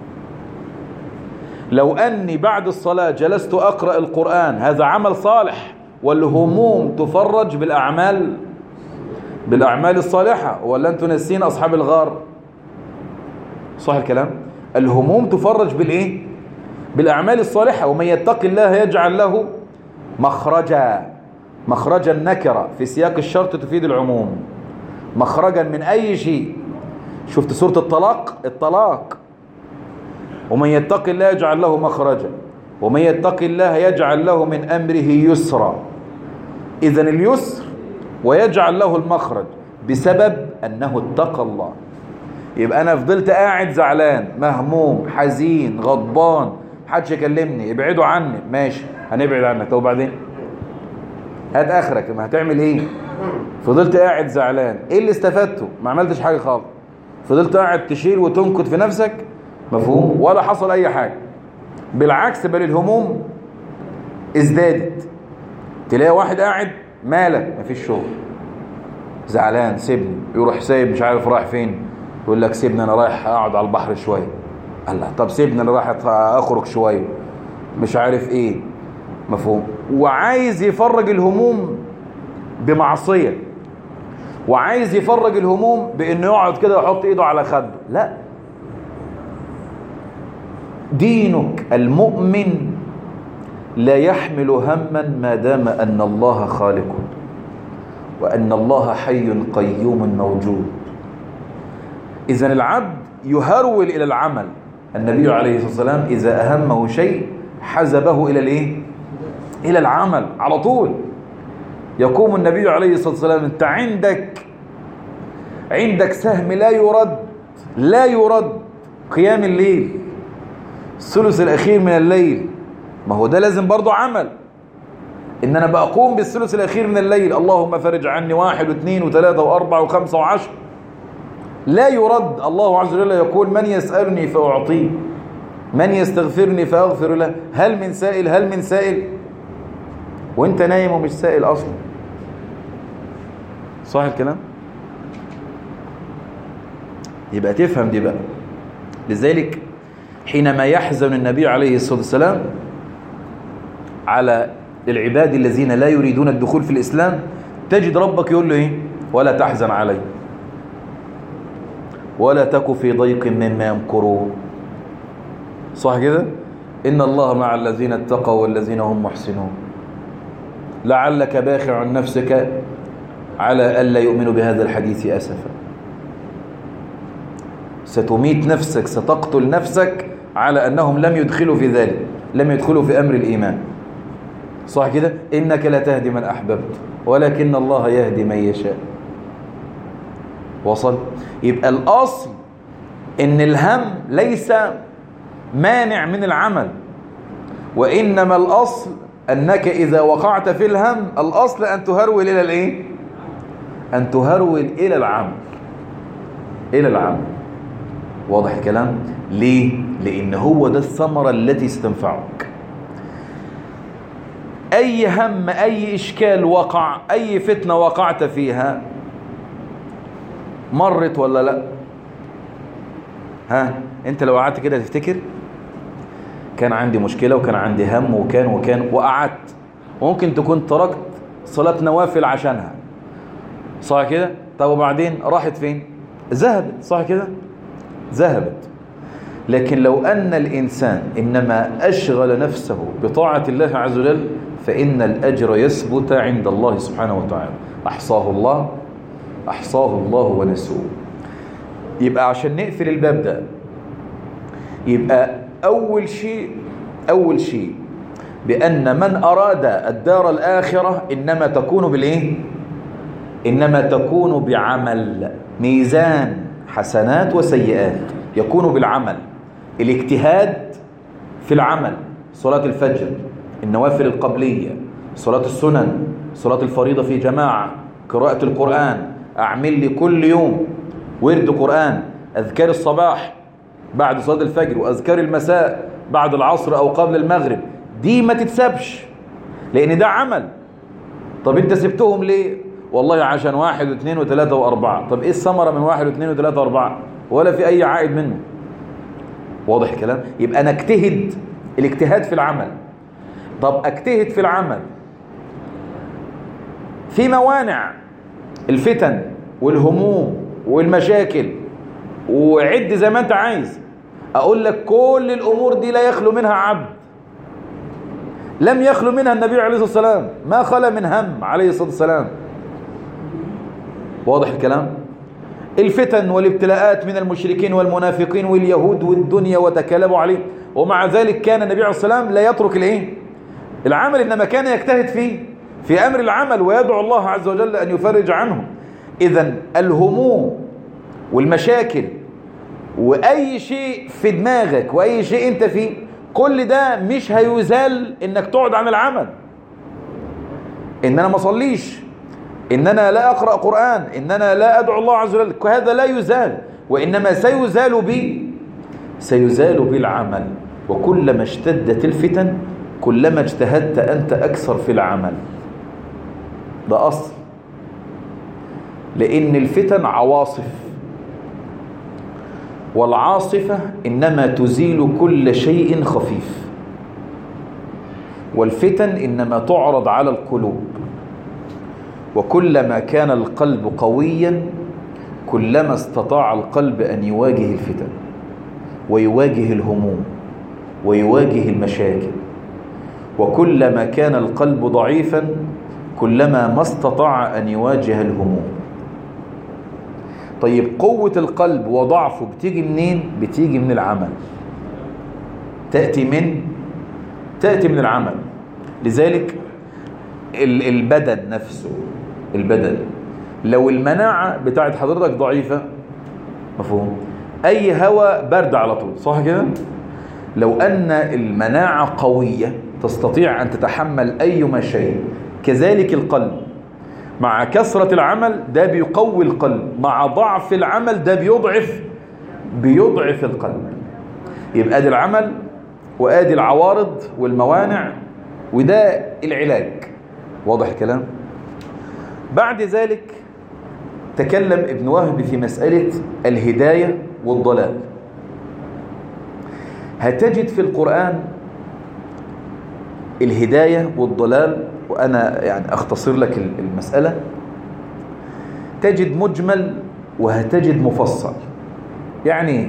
لو اني بعد الصلاة جلست اقرأ القرآن هذا عمل صالح والهموم تفرج بالاعمال بالاعمال الصالحة ولا انتم ناسين اصحاب الغار صح الكلام الهموم تفرج بالايه بالاعمال الصالحه ومن يتق الله يجعل له مخرجا مخرج النكرة في سياق الشرط تفيد العموم مخرجا من أي شيء شفت سورة الطلاق الطلاق ومن يتق الله يجعل له مخرجا ومن يتق الله يجعل له من أمره يسرا إذا اليسر ويجعل له المخرج بسبب أنه اتقى الله يبقى أنا فضلت قاعد زعلان مهموم حزين غضبان محدش يكلمني ابعدوا عني ماشي هنبعد عنك طب وبعدين هات اخرك ما هتعمل ايه فضلت قاعد زعلان ايه اللي استفدته ما عملتش حاجه خالص فضلت قاعد تشيل وتنكت في نفسك مفهوم ولا حصل اي حاجه بالعكس بل الهموم ازدادت تلاقي واحد قاعد مالك مفيش شغل زعلان سيبني يروح سايب مش عارف رايح فين يقول لك سيبني انا رايح اقعد على البحر شويه الله طب سيبني انا رايح اخرج شويه مش عارف ايه مفهوم وعايز يفرج الهموم بمعصيه وعايز يفرج الهموم بانه يقعد كده ويحط ايده على خده لا دينك المؤمن لا يحمل هما ما دام ان الله خالق وان الله حي قيوم موجود اذا العبد يهرول الى العمل النبي عليه الصلاه والسلام اذا اهمه شيء حزبه الى الايه الى العمل على طول يقوم النبي عليه الصلاه والسلام انت عندك عندك سهم لا يرد لا يرد قيام الليل الثلث الاخير من الليل ما هو ده لازم برضه عمل ان انا بقوم بالثلث الاخير من الليل اللهم فرج عني واحد واثنين وثلاثة واربعة وخمسة وعشر لا يرد الله عز وجل يقول من يسألني فأعطيه من يستغفرني فأغفر له هل من سائل هل من سائل وانت نايم ومش سائل اصلا صح الكلام يبقى تفهم دي بقى لذلك حينما يحزن النبي عليه الصلاة والسلام على العباد الذين لا يريدون الدخول في الإسلام تجد ربك يقول له إيه ولا تحزن علي ولا تك في ضيق مما يمكرون صح كده إن الله مع الذين اتقوا والذين هم محسنون لعلك باخع نفسك على ألا يؤمنوا بهذا الحديث أسفا ستميت نفسك ستقتل نفسك على أنهم لم يدخلوا في ذلك لم يدخلوا في أمر الإيمان صح كده إنك لا تهدي من أحببت ولكن الله يهدي من يشاء وصل يبقى الأصل إن الهم ليس مانع من العمل وإنما الأصل أنك إذا وقعت في الهم الأصل أن تهرول إلى الإيه؟ أن تهرول إلى العمل إلى العمل واضح الكلام؟ ليه؟ لأن هو ده الثمرة التي ستنفعك أي هم أي إشكال وقع أي فتنة وقعت فيها مرت ولا لا ها انت لو قعدت كده تفتكر كان عندي مشكلة وكان عندي هم وكان وكان وقعدت وممكن تكون تركت صلاة نوافل عشانها صح كده طب وبعدين راحت فين ذهبت صح كده ذهبت لكن لو أن الإنسان إنما أشغل نفسه بطاعة الله عز وجل فإن الأجر يثبت عند الله سبحانه وتعالى أحصاه الله أحصاه الله ونسوه يبقى عشان نقفل الباب ده يبقى أول شيء أول شيء بأن من أراد الدار الآخرة إنما تكون بالإيه؟ إنما تكون بعمل ميزان حسنات وسيئات يكون بالعمل الاجتهاد في العمل صلاة الفجر النوافل القبلية صلاة السنن صلاة الفريضة في جماعة قراءة القرآن أعمل لي كل يوم ورد قرآن أذكار الصباح بعد صلاة الفجر وأذكار المساء بعد العصر أو قبل المغرب دي ما تتسبش لأن ده عمل طب أنت سبتهم ليه والله عشان واحد واثنين وثلاثة وأربعة طب إيه الثمرة من واحد واثنين وثلاثة وأربعة ولا في أي عائد منه واضح الكلام يبقى أنا اجتهد الاجتهاد في العمل طب اجتهد في العمل في موانع الفتن والهموم والمشاكل وعد زي ما انت عايز اقول لك كل الامور دي لا يخلو منها عبد لم يخلو منها النبي عليه الصلاة والسلام ما خلا من هم عليه الصلاة والسلام واضح الكلام الفتن والابتلاءات من المشركين والمنافقين واليهود والدنيا وتكالبوا عليه ومع ذلك كان النبي عليه الصلاة والسلام لا يترك الايه العمل إنما كان يجتهد فيه في أمر العمل ويدعو الله عز وجل أن يفرج عنهم إذا الهموم والمشاكل وأي شيء في دماغك وأي شيء أنت فيه كل ده مش هيزال إنك تقعد عن العمل إن أنا ما صليش إن أنا لا أقرأ قرآن إن أنا لا أدعو الله عز وجل هذا لا يزال وإنما سيزال بي سيزال بالعمل وكلما اشتدت الفتن كلما اجتهدت أنت أكثر في العمل ده أصل لأن الفتن عواصف والعاصفة إنما تزيل كل شيء خفيف والفتن إنما تعرض على القلوب وكلما كان القلب قويا كلما استطاع القلب أن يواجه الفتن ويواجه الهموم ويواجه المشاكل وكلما كان القلب ضعيفا كلما ما استطاع أن يواجه الهموم طيب قوة القلب وضعفه بتيجي منين؟ بتيجي من العمل تأتي من تأتي من العمل لذلك البدن نفسه البدن لو المناعة بتاعت حضرتك ضعيفة مفهوم أي هواء برد على طول صح كده لو أن المناعة قوية تستطيع أن تتحمل أي شيء كذلك القلب مع كثرة العمل ده بيقوي القلب مع ضعف العمل ده بيضعف بيضعف القلب يبقى ادي العمل وادي العوارض والموانع وده العلاج واضح الكلام بعد ذلك تكلم ابن وهب في مسألة الهداية والضلال هتجد في القرآن الهداية والضلال وأنا يعني أختصر لك المسألة تجد مجمل وهتجد مفصل يعني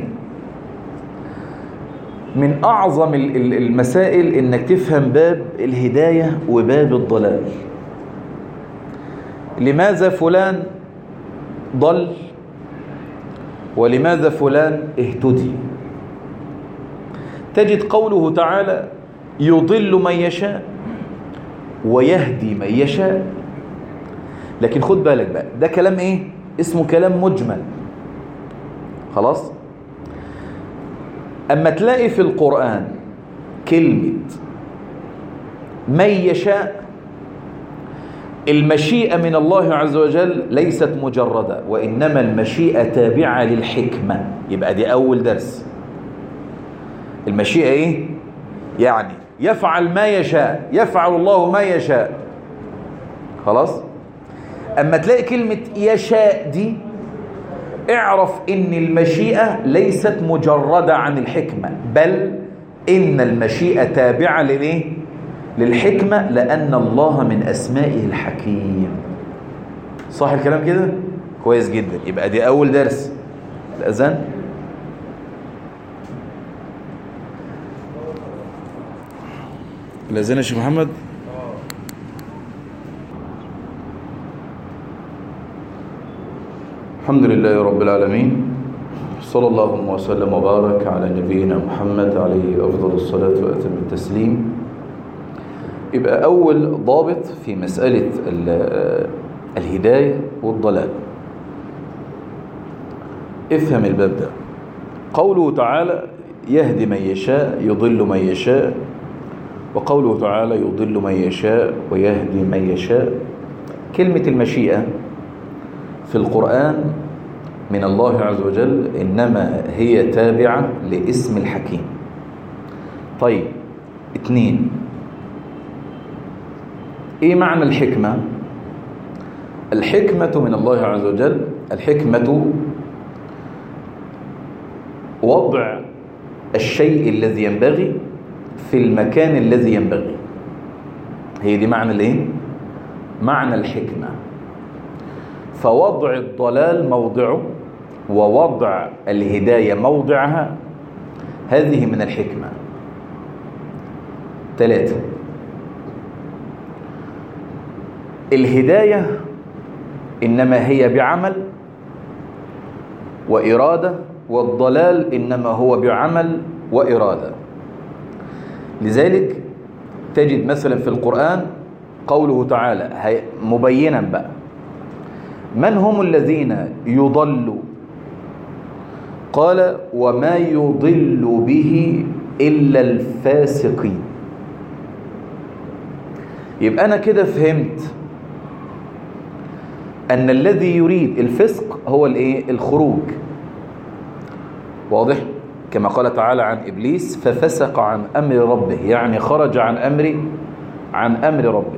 من أعظم المسائل إنك تفهم باب الهداية وباب الضلال لماذا فلان ضل ولماذا فلان اهتدي تجد قوله تعالى يضل من يشاء ويهدي من يشاء لكن خد بالك بقى ده كلام ايه اسمه كلام مجمل خلاص اما تلاقي في القرآن كلمة من يشاء المشيئة من الله عز وجل ليست مجردة وإنما المشيئة تابعة للحكمة يبقى دي أول درس المشيئة إيه؟ يعني يفعل ما يشاء يفعل الله ما يشاء خلاص أما تلاقي كلمة يشاء دي اعرف إن المشيئة ليست مجردة عن الحكمة بل إن المشيئة تابعة لليه؟ للحكمة لأن الله من أسمائه الحكيم صح الكلام كده؟ كويس جدا يبقى دي أول درس الأذان الأذان يا شيخ محمد الحمد لله رب العالمين صلى الله وسلم وبارك على نبينا محمد عليه أفضل الصلاة وأتم التسليم يبقى أول ضابط في مسألة الهداية والضلال افهم الباب ده قوله تعالى يهدي من يشاء يضل من يشاء وقوله تعالى يضل من يشاء ويهدي من يشاء كلمة المشيئة في القرآن من الله عز وجل إنما هي تابعة لاسم الحكيم طيب اتنين ايه معنى الحكمة الحكمة من الله عز وجل الحكمة وضع الشيء الذي ينبغي في المكان الذي ينبغي هي دي معنى الايه معنى الحكمة فوضع الضلال موضعه ووضع الهداية موضعها هذه من الحكمة ثلاثة الهداية إنما هي بعمل وإرادة والضلال إنما هو بعمل وإرادة لذلك تجد مثلا في القرآن قوله تعالى مبينا بقى من هم الذين يضلوا قال وما يضل به إلا الفاسقين يبقى أنا كده فهمت أن الذي يريد الفسق هو الإيه؟ الخروج واضح كما قال تعالى عن إبليس ففسق عن أمر ربه يعني خرج عن أمر عن أمر ربه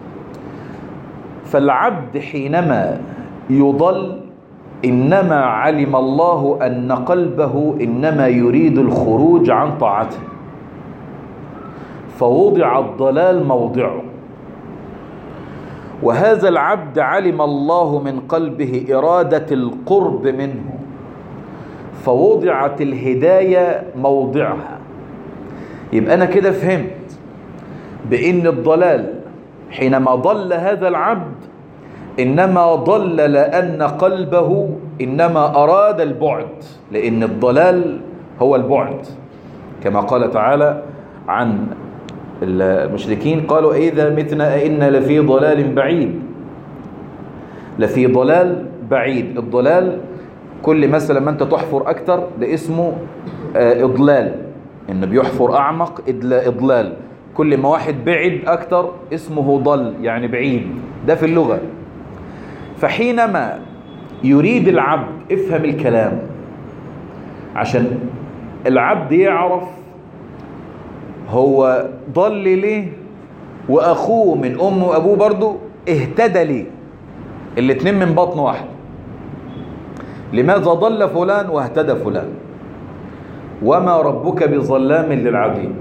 فالعبد حينما يضل إنما علم الله أن قلبه إنما يريد الخروج عن طاعته فوضع الضلال موضعه وهذا العبد علم الله من قلبه إرادة القرب منه فوضعت الهداية موضعها يبقى أنا كده فهمت بإن الضلال حينما ضل هذا العبد إنما ضل لأن قلبه إنما أراد البعد لأن الضلال هو البعد كما قال تعالى عن المشركين قالوا إذا متنا إنا لفي ضلال بعيد لفي ضلال بعيد الضلال كل مثلا ما أنت تحفر أكتر ده اسمه إضلال إنه بيحفر أعمق إضلال كل ما واحد بعد أكتر اسمه ضل يعني بعيد ده في اللغة فحينما يريد العبد افهم الكلام عشان العبد يعرف هو ضل ليه واخوه من امه وابوه برضه اهتدى ليه الاتنين من بطن واحد لماذا ضل فلان واهتدى فلان وما ربك بظلام للعبيد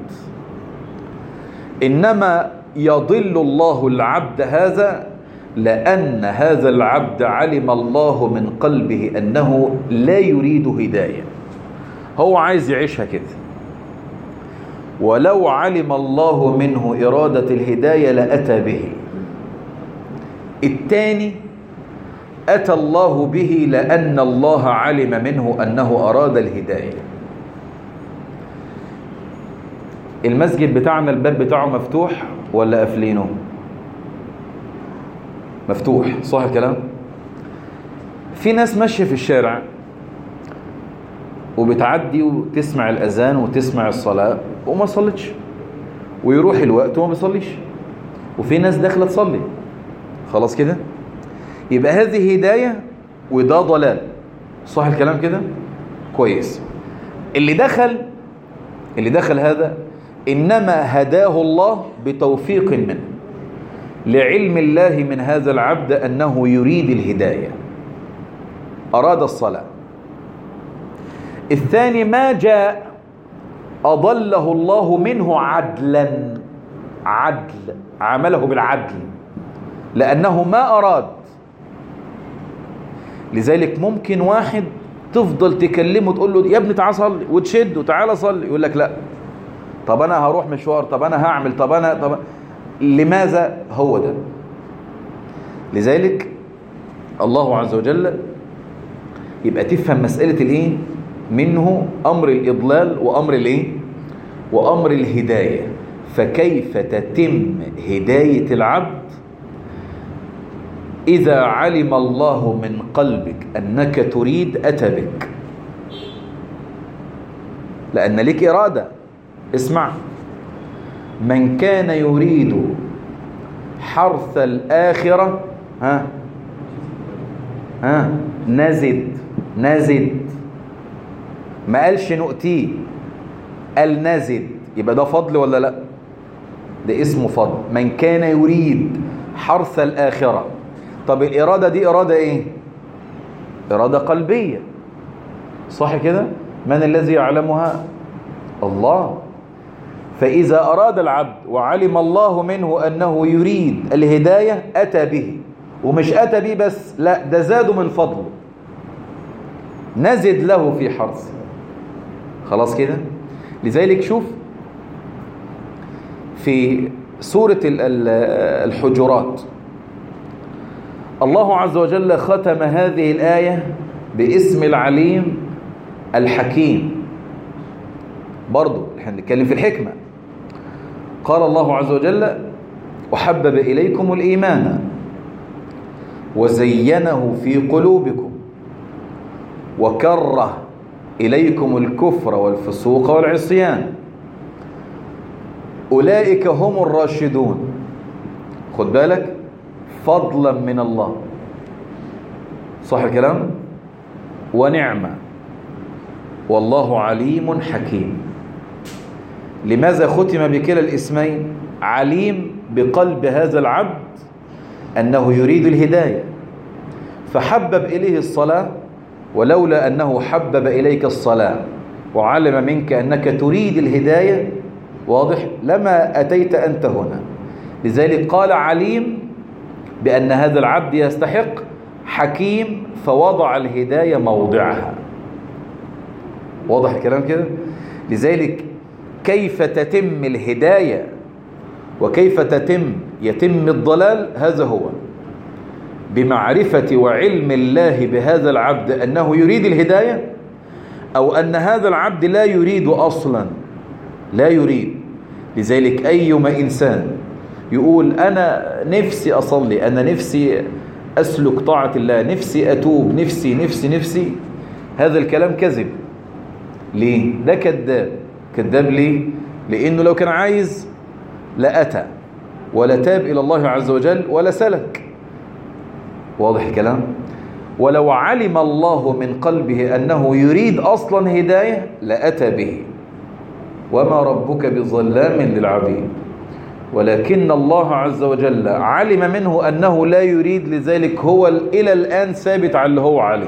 انما يضل الله العبد هذا لأن هذا العبد علم الله من قلبه أنه لا يريد هداية هو عايز يعيشها كده ولو علم الله منه إرادة الهداية لأتى به الثاني أتى الله به لأن الله علم منه أنه أراد الهداية المسجد بتاعنا الباب بتاعه مفتوح ولا قافلينه مفتوح صح الكلام في ناس ماشيه في الشارع وبتعدي وتسمع الاذان وتسمع الصلاه وما صلتش ويروح الوقت وما بيصليش وفي ناس داخله تصلي خلاص كده يبقى هذه هدايه وده ضلال صح الكلام كده كويس اللي دخل اللي دخل هذا انما هداه الله بتوفيق منه لعلم الله من هذا العبد أنه يريد الهداية أراد الصلاة الثاني ما جاء أضله الله منه عدلا عدل عمله بالعدل لأنه ما أراد لذلك ممكن واحد تفضل تكلمه تقول له يا ابني تعال صلي وتشد وتعالى صلي يقول لك لا طب انا هروح مشوار طب انا هعمل طب انا طب لماذا هو ده لذلك الله عز وجل يبقى تفهم مسألة الايه منه أمر الإضلال وأمر الايه وأمر الهداية فكيف تتم هداية العبد إذا علم الله من قلبك أنك تريد أتى بك لأن لك إرادة اسمع من كان يريد حرث الآخرة ها ها نزد نزد ما قالش نؤتيه قال نزد يبقى ده فضل ولا لا ده اسمه فضل من كان يريد حرث الآخرة طب الإرادة دي إرادة إيه إرادة قلبية صح كده من الذي يعلمها الله فإذا أراد العبد وعلم الله منه أنه يريد الهداية أتى به ومش أتى به بس لا ده زاده من فضله نزد له في حرثه خلاص كده لذلك شوف في سورة الحجرات الله عز وجل ختم هذه الآية باسم العليم الحكيم برضو احنا بنتكلم في الحكمة قال الله عز وجل وحبب إليكم الإيمان وزينه في قلوبكم وكره إليكم الكفر والفسوق والعصيان أولئك هم الراشدون خد بالك فضلا من الله صح الكلام ونعمة والله عليم حكيم لماذا ختم بكلا الاسمين عليم بقلب هذا العبد أنه يريد الهداية فحبب إليه الصلاة ولولا أنه حبب إليك الصلاة وعلم منك أنك تريد الهداية واضح لما أتيت أنت هنا لذلك قال عليم بأن هذا العبد يستحق حكيم فوضع الهداية موضعها واضح الكلام كده لذلك كيف تتم الهداية وكيف تتم يتم الضلال هذا هو بمعرفة وعلم الله بهذا العبد أنه يريد الهداية أو أن هذا العبد لا يريد أصلا لا يريد لذلك أيما إنسان يقول أنا نفسي أصلي أنا نفسي أسلك طاعة الله نفسي أتوب نفسي نفسي نفسي هذا الكلام كذب ليه؟ ده كذاب كذاب ليه؟ لأنه لو كان عايز لأتى ولا تاب إلى الله عز وجل ولا سلك واضح الكلام؟ ولو علم الله من قلبه أنه يريد أصلا هداية لأتى به وما ربك بظلام للعبيد ولكن الله عز وجل علم منه أنه لا يريد لذلك هو إلى الآن ثابت على اللي هو عليه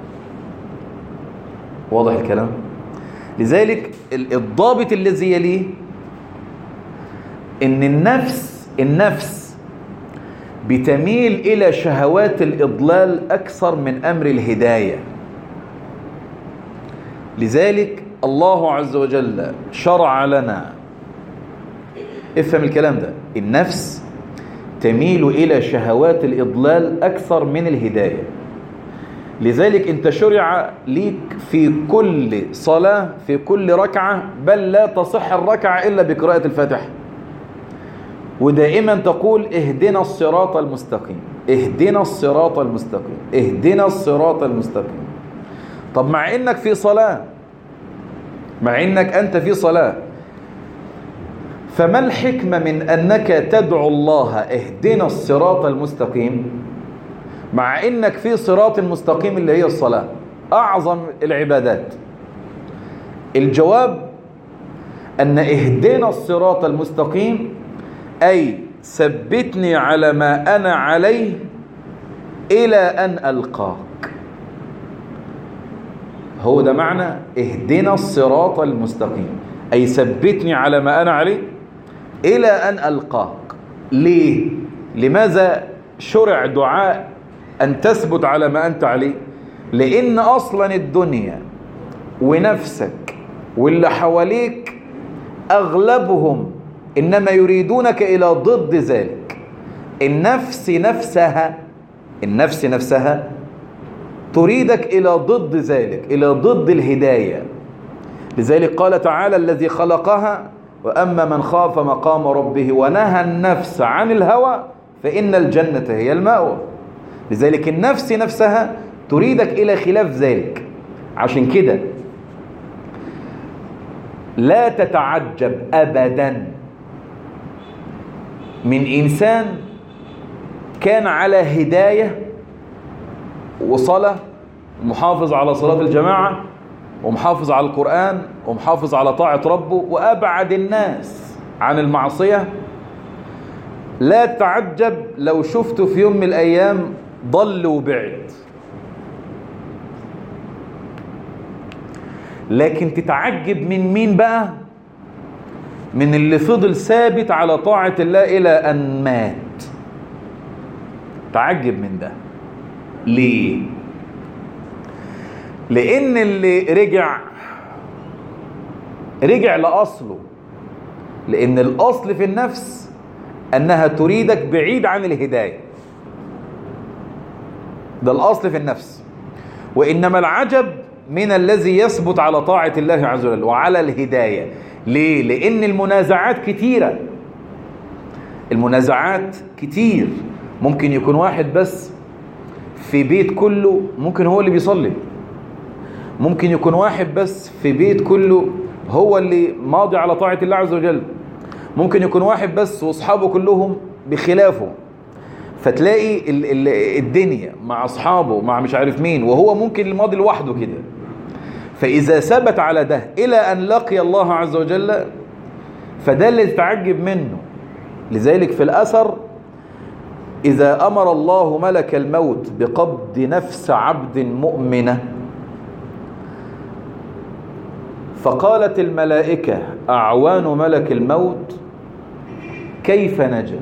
واضح الكلام لذلك الضابط الذي يليه ان النفس النفس بتميل الى شهوات الاضلال اكثر من امر الهدايه لذلك الله عز وجل شرع لنا افهم الكلام ده النفس تميل الى شهوات الاضلال اكثر من الهدايه لذلك انت شرع ليك في كل صلاة في كل ركعة بل لا تصح الركعة إلا بقراءة الفاتحة ودائما تقول اهدنا الصراط المستقيم اهدنا الصراط المستقيم اهدنا الصراط المستقيم طب مع انك في صلاة مع انك انت في صلاة فما الحكمة من انك تدعو الله اهدنا الصراط المستقيم مع انك في صراط مستقيم اللي هي الصلاة اعظم العبادات الجواب ان اهدنا الصراط المستقيم اي ثبتني على ما انا عليه الى ان القاك هو ده معنى اهدنا الصراط المستقيم اي ثبتني على ما انا عليه الى ان القاك ليه لماذا شرع دعاء أن تثبت على ما أنت عليه لأن أصلا الدنيا ونفسك واللي حواليك أغلبهم إنما يريدونك إلى ضد ذلك النفس نفسها النفس نفسها تريدك إلى ضد ذلك إلى ضد الهداية لذلك قال تعالى الذي خلقها وأما من خاف مقام ربه ونهى النفس عن الهوى فإن الجنة هي المأوى لذلك النفس نفسها تريدك إلى خلاف ذلك عشان كده لا تتعجب أبدا من إنسان كان على هداية وصلاة محافظ على صلاة الجماعة ومحافظ على القرآن ومحافظ على طاعة ربه وأبعد الناس عن المعصية لا تعجب لو شفته في يوم من الأيام ضل وبعد لكن تتعجب من مين بقى من اللي فضل ثابت على طاعة الله إلى أن مات تعجب من ده ليه لأن اللي رجع رجع لأصله لأن الأصل في النفس أنها تريدك بعيد عن الهداية ده الأصل في النفس وإنما العجب من الذي يثبت على طاعة الله عز وجل وعلى الهداية ليه؟ لأن المنازعات كتيرة المنازعات كتير ممكن يكون واحد بس في بيت كله ممكن هو اللي بيصلي ممكن يكون واحد بس في بيت كله هو اللي ماضي على طاعة الله عز وجل ممكن يكون واحد بس واصحابه كلهم بخلافه فتلاقي ال ال الدنيا مع اصحابه مع مش عارف مين وهو ممكن الماضي لوحده كده فاذا ثبت على ده الى ان لقي الله عز وجل فده اللي تتعجب منه لذلك في الاثر اذا امر الله ملك الموت بقبض نفس عبد مؤمنه فقالت الملائكه اعوان ملك الموت كيف نجا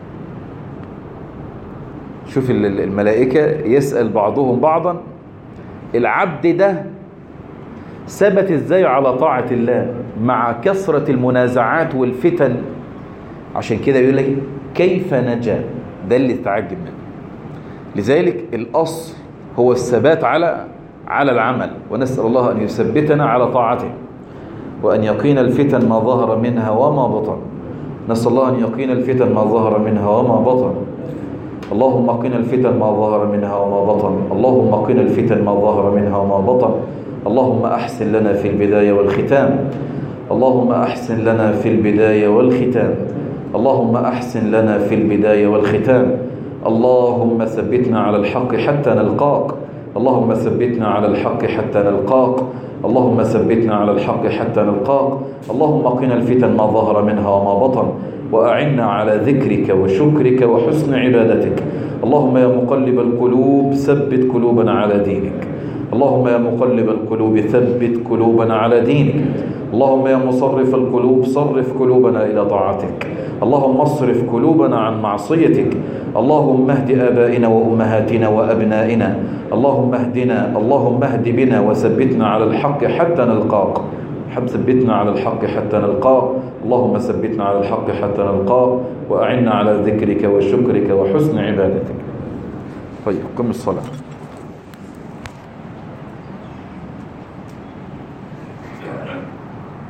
شوف الملائكة يسأل بعضهم بعضا العبد ده ثبت ازاي على طاعة الله مع كثرة المنازعات والفتن عشان كده يقول لك كيف نجا ده اللي تعجب منه لذلك الأصل هو الثبات على على العمل ونسأل الله أن يثبتنا على طاعته وأن يقين الفتن ما ظهر منها وما بطن نسأل الله أن يقين الفتن ما ظهر منها وما بطن اللهم قنا الفتن ما ظهر منها وما بطن اللهم قنا الفتن ما ظهر منها وما بطن اللهم أحسن لنا في البداية والختام اللهم أحسن لنا في البداية والختام اللهم أحسن لنا في البداية والختام اللهم ثبتنا على الحق حتى نلقاك اللهم ثبتنا على الحق حتى نلقاك اللهم ثبتنا على الحق حتى نلقاك اللهم قنا الفتن ما ظهر منها وما بطن وأعنا على ذكرك وشكرك وحسن عبادتك اللهم يا مقلب القلوب ثبت قلوبنا على دينك اللهم يا مقلب القلوب ثبت قلوبنا على دينك اللهم يا مصرف القلوب صرف قلوبنا إلى طاعتك اللهم اصرف قلوبنا عن معصيتك اللهم اهد آبائنا وأمهاتنا وأبنائنا اللهم اهدنا اللهم اهد بنا وثبتنا على الحق حتى نلقاك ثبتنا على الحق حتى نلقاك اللهم ثبتنا على الحق حتى نلقاك وأعنا على ذكرك وشكرك وحسن عبادتك طيب قم الصلاة